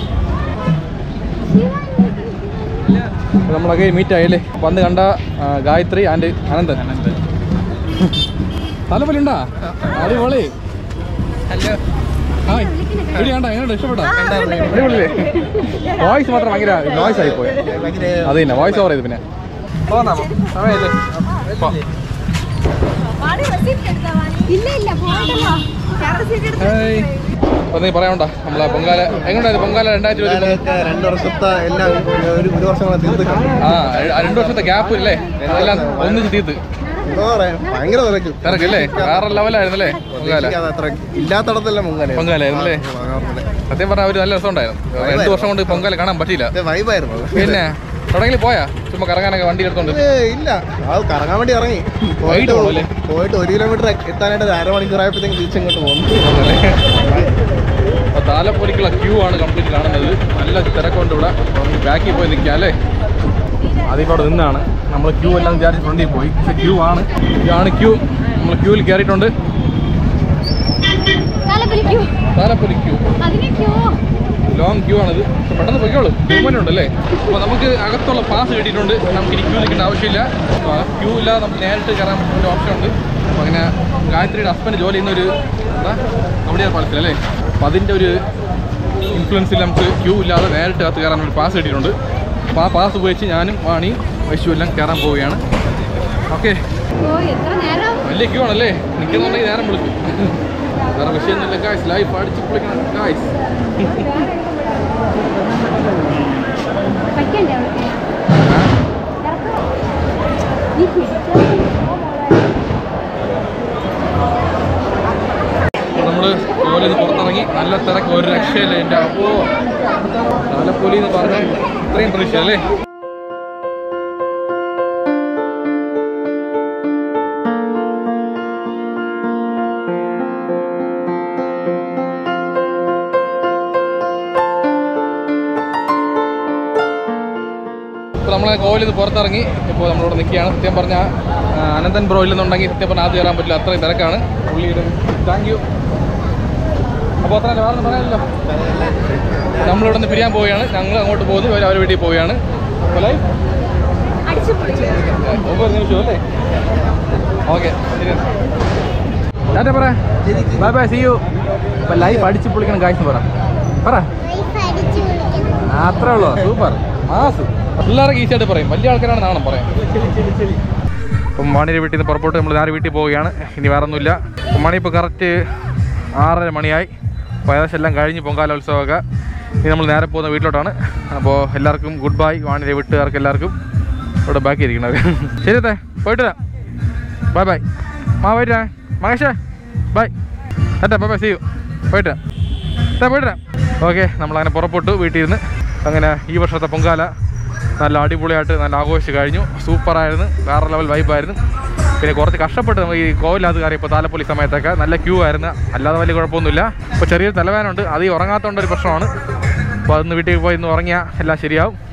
Speaker 3: അപ്പോൾ നമ്മളൊക്കെ മീറ്റ് ആയല്ലേ അപ്പോൾ അന്ന് കണ്ട ആ, ഗായത്രി ആൻഡ് അനന്തൻ അനന്തൻ താലപ്പള്ളി ഉണ്ടാ അടിപൊളി ഹലോ ഹായ് വീഡിയോ കണ്ടാ എങ്ങനെയുണ്ട് ഇഷ്ടപ്പെട്ടോ അടിപൊളിയല്ലേ വോയിസ് മാത്രം ഭയങ്കര നോയ്സ് ആയി പോയി അത് തന്നെ വോയിസ് ഓവർ ചെയ്ത് പിന്നെ പോന്നാമോ സമയല്ലേ പോ.
Speaker 7: ഇല്ല ഇല്ല പോകണ്ടല്ലോ ചേട്ടൻ സീറ്റ് എടുത്ത്
Speaker 3: ഹായ് അപ്പോൾ നീ പറയാനുണ്ടോ നമ്മളെ പൊങ്കാല എങ്ങനെയുണ്ടായിരുന്നു പൊങ്കാല രണ്ടായിരത്തി ഇരുപത്തി
Speaker 2: രണ്ട് വർഷത്തെ എല്ലാം ഒരു ഒരു വർഷം തീർത്തിട്ടുണ്ട്
Speaker 3: ആ ര- രണ്ട് വർഷത്തെ ഗ്യാപ്പ് ഇല്ലേ എല്ലാം ഒന്നിച്ച് തീർത്ത്
Speaker 2: എന്താ പറയാ ഭയങ്കര തിരക്കും
Speaker 3: തിരക്കല്ലേ വേറെ ലെവലായിരുന്നല്ലേ പൊങ്കാല
Speaker 2: പ്രതീക്ഷിക്കാതെ അത്ര ഇല്ലാത്തടത്തെല്ലാം പൊങ്കാല
Speaker 3: പൊങ്കാലായിരുന്നല്ലേ സത്യം പറഞ്ഞാൽ ഒരു നല്ല രസമുണ്ടായിരുന്നു രണ്ട് വർഷം കൊണ്ട് പൊങ്കാല കാണാൻ പറ്റിയില്ല
Speaker 2: വൈബായിരുന്നു
Speaker 3: പിന്നെ തുടങ്ങി പോയാ ചുമ്മാ കറങ്ങാനൊക്കെ വണ്ടി എടുത്തോണ്ട്
Speaker 2: ഏ, ഇല്ല അത് കറങ്ങാൻ വേണ്ടി ഇറങ്ങി പോയിട്ട്
Speaker 3: പോകണം അല്ലേ?
Speaker 2: പോയിട്ട് ഒരു കിലോമീറ്റർ എത്താനായിട്ട് ഒരു അരമണിക്കൂർ ആയപ്പോഴത്തേക്ക് തിരിച്ചിങ്ങോട്ട് പോകുന്നു
Speaker 3: അപ്പോൾ താലപ്പൊലിക്കുള്ള ക്യൂ ആണ് കംപ്ലീറ്റ് കാണുന്നത് നല്ല തിരക്കുണ്ട് ഇവിടെ ബാക്കിൽ പോയി നിൽക്കാം അല്ലേ അതിപ്പോൾ അവിടെ നിന്നാണ് നമ്മൾ ക്യൂ എല്ലാം വിചാരിച്ച് ഫ്രണ്ടിൽ പോയി പക്ഷേ ക്യൂ ആണ് ഇതാണ് ക്യൂ നമ്മൾ ക്യൂവിൽ കയറിയിട്ടുണ്ട്
Speaker 7: തല പിടിക്കൂ
Speaker 3: താലപ്പൊലി ക്യൂ
Speaker 7: അതിന് ക്യൂ
Speaker 3: ലോങ് ക്യൂ ആണിത് പക്ഷെ പെട്ടെന്ന് പൊയ്ക്കോളൂ മൂവ്മെന്റ് ഉണ്ടല്ലേ അപ്പോൾ നമുക്ക് അകത്തുള്ള പാസ് കിട്ടിയിട്ടുണ്ട് നമുക്ക് ഇനി ക്യൂ നിൽക്കേണ്ട ആവശ്യമില്ല അപ്പോൾ ആ ക്യൂ ഇല്ലാതെ നമുക്ക് നേരിട്ട് കയറാൻ പറ്റുന്ന ഒരു ഓപ്ഷൻ ഉണ്ട് അപ്പോൾ അങ്ങനെ ഗായത്രിയുടെ ഹസ്ബൻഡ് ജോലി ചെയ്യുന്ന ഒരു എന്താ കവടിയാർ പാലത്തിൽ അല്ലേ അപ്പോൾ അതിൻ്റെ ഒരു ഇൻഫ്ലുവൻസിൽ നമുക്ക് ക്യൂ ഇല്ലാതെ നേരിട്ട് അകത്ത് കയറാൻ ഒരു പാസ് കിട്ടിയിട്ടുണ്ട് അപ്പോൾ ആ പാസ് ഉപയോഗിച്ച് ഞാനും വാണിയും വൈശു എല്ലാം കയറാൻ പോവുകയാണ് ഓക്കെ
Speaker 7: ഓ എത്ര നേരം
Speaker 3: വലിയ ക്യൂ ആണല്ലേ നിൽക്കുന്നുണ്ടെങ്കിൽ നേരം വിളിക്കും വേറെ വിഷയമൊന്നുമില്ല ഗായ്സ് ലൈഫ് അടിച്ച് പൊളിക്കണം ഗായ്സ്
Speaker 7: പഠിക്കണ്ടേ അവൾക്ക് നീ പിടിച്ചോ
Speaker 3: നമ്മൾ കോലേജ് പുറത്തിറങ്ങി നല്ല തിരക്ക് ഒരു രക്ഷയില്ല എൻ്റെ അപ്പോ താലപ്പൊലി എന്ന് പറഞ്ഞാൽ ഇത്രയും പ്രതീക്ഷ അല്ലേ ഇപ്പോൾ നമ്മളെ കോവിലിൽ നിന്ന് പുറത്തിറങ്ങി ഇപ്പോൾ നമ്മളിവിടെ നിൽക്കുകയാണ് സത്യം പറഞ്ഞാൽ ആ, അനന്തൻ ബ്രോ ഇല്ലെന്നുണ്ടെങ്കിൽ സത്യം പറഞ്ഞാൽ ആദ്യം കയറാൻ പറ്റില്ല അത്രയും തിരക്കാണ് പുള്ളിയുടെ താങ്ക് യു അപ്പോൾ അത്ര വേറെ ഒന്നും പറയാനില്ലല്ലോ നമ്മളിവിടെ നിന്ന് പിരിയാൻ പോവുകയാണ് ഞങ്ങൾ അങ്ങോട്ട് പോകുന്നു ഇവർ അവരുടെ വീട്ടിൽ പോവുകയാണ് അപ്പോൾ ലൈഫ്
Speaker 7: അടിച്ചു പൊളിച്ചു
Speaker 3: ഒമ്പത് നിമിഷം അല്ലേ ഓക്കെ ശരി ടാറ്റ പറ ബൈ ബൈ സി യു അപ്പോൾ ലൈഫ് അടിച്ച് പൊളിക്കണം കാഴ്ച പറ പറ ആ, അത്രേ ഉള്ളൂ സൂപ്പർ മാസ് പിള്ളേരൊക്കെ ഈസി ആയിട്ട് പറയും വലിയ ആൾക്കാരാണ് നാണം പറയാം അപ്പം മണിയുടെ വീട്ടിൽ നിന്ന് പുറപ്പെട്ട് നമ്മൾ നേരെ വീട്ടിൽ പോവുകയാണ് ഇനി വേറെ ഒന്നുമില്ല അപ്പം മണി ഇപ്പോൾ കറക്റ്റ് ആറര മണിയായി അപ്പോൾ ഏകദേശം എല്ലാം കഴിഞ്ഞ് പൊങ്കാലോത്സവമൊക്കെ ഇനി നമ്മൾ നേരെ പോകുന്ന വീട്ടിലോട്ടാണ് അപ്പോൾ എല്ലാവർക്കും ഗുഡ് ബൈ വാണിയുടെ വീട്ടുകാർക്ക് എല്ലാവർക്കും ഇവിടെ ബാക്കി ഇരിക്കണത് ശരി അതെ പോയിട്ട് വരാം ബൈ ബൈ മാ പോയിട്ട് വരാം മഹേഷേ ബൈ അറ്റാ ബൈ ബൈ സി യു പോയിട്ട് വരാം അറ്റാ പോയിട്ട് വരാം ഓക്കെ നമ്മളങ്ങനെ പുറപ്പെട്ടു വീട്ടിൽ നിന്ന് അങ്ങനെ ഈ വർഷത്തെ പൊങ്കാല നല്ല അടിപൊളിയായിട്ട് നല്ല ആഘോഷിച്ച് കഴിഞ്ഞു സൂപ്പറായിരുന്നു വേറെ ലെവൽ വൈബായിരുന്നു പിന്നെ കുറച്ച് കഷ്ടപ്പെട്ട് നമുക്ക് ഈ കോവിലകത്ത് കയറിയപ്പോൾ താലപ്പൊലി സമയത്തൊക്കെ നല്ല ക്യൂ ആയിരുന്നു അല്ലാതെ വലിയ കുഴപ്പമൊന്നുമില്ല ഇപ്പോൾ ചെറിയൊരു തലവേനുണ്ട് അത് ഈ ഉറങ്ങാത്തതുകൊണ്ട് ഒരു പ്രശ്നമാണ് അപ്പോൾ അതൊന്ന് വീട്ടിൽ പോയി ഇന്ന് ഉറങ്ങിയാൽ എല്ലാം ശരിയാവും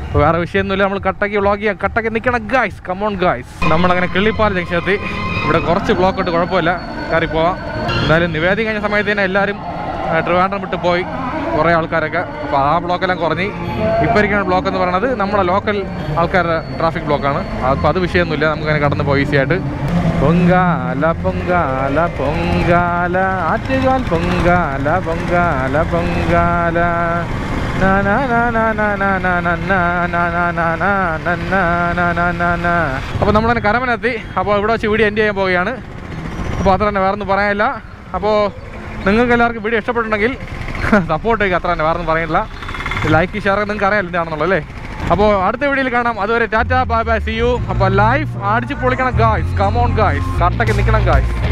Speaker 3: അപ്പോൾ വേറെ വിഷയമൊന്നുമില്ല നമ്മൾ കട്ടക്ക് വ്ളോഗ് ചെയ്യാം കട്ടക്ക് നിൽക്കണം ഗായ്സ് കമോൺ ഗായ്സ് നമ്മളങ്ങനെ കിള്ളിപ്പാൽ ജംഗ്ഷൻ എത്തി ഇവിടെ കുറച്ച് ബ്ലോക്ക് ഇട്ട് കുഴപ്പമില്ല കയറി പോവാം എന്തായാലും നിവേദി കഴിഞ്ഞ സമയത്ത് തന്നെ എല്ലാവരും ആ, ട്രിവാൻഡ്രം വിട്ട് പോയി കുറേ ആൾക്കാരൊക്കെ അപ്പോൾ ആ ബ്ലോക്കെല്ലാം കുറഞ്ഞ് ഇപ്പോൾ ഇരിക്കുന്ന ബ്ലോക്ക് എന്ന് പറയുന്നത് നമ്മുടെ ലോക്കൽ ആൾക്കാരുടെ ട്രാഫിക് ബ്ലോക്കാണ് അപ്പോൾ അത് വിഷയമൊന്നുമില്ല നമുക്കങ്ങനെ കടന്ന് പോയി ഈസി ആയിട്ട് Pongala Pongala Pongala Attukal Pongala Pongala Pongala na na na na na na na na na na na na na na na na na na na അപ്പോൾ നമ്മളങ്ങനെ കരമനെത്തി അപ്പോൾ ഇവിടെ വെച്ച് വീഡിയോ എൻഡ് ചെയ്യാൻ പോവുകയാണ് അപ്പോൾ അത്ര തന്നെ വേറൊന്നും പറയാനില്ല അപ്പോൾ നിങ്ങൾക്ക് എല്ലാവർക്കും വീഡിയോ ഇഷ്ടപ്പെട്ടുണ്ടെങ്കിൽ സപ്പോർട്ട് ചെയ്യുക അത്ര തന്നെ വേറൊന്നും പറയാനില്ല ലൈക്ക് ഷെയർ നിങ്ങൾക്ക് അറിയാമല്ലോ എന്താണെന്നുള്ളത് അല്ലേ അപ്പോൾ അടുത്ത വീഡിയോയിൽ കാണാം അതുവരെ tata bye bye see you അപ്പോൾ ലൈഫ് അടിച്ച് പൊളിക്കണം ഗായ്സ് കമോൺ ഗായ്സ് കട്ടയ്ക്ക് നിൽക്കണം ഗായ്സ്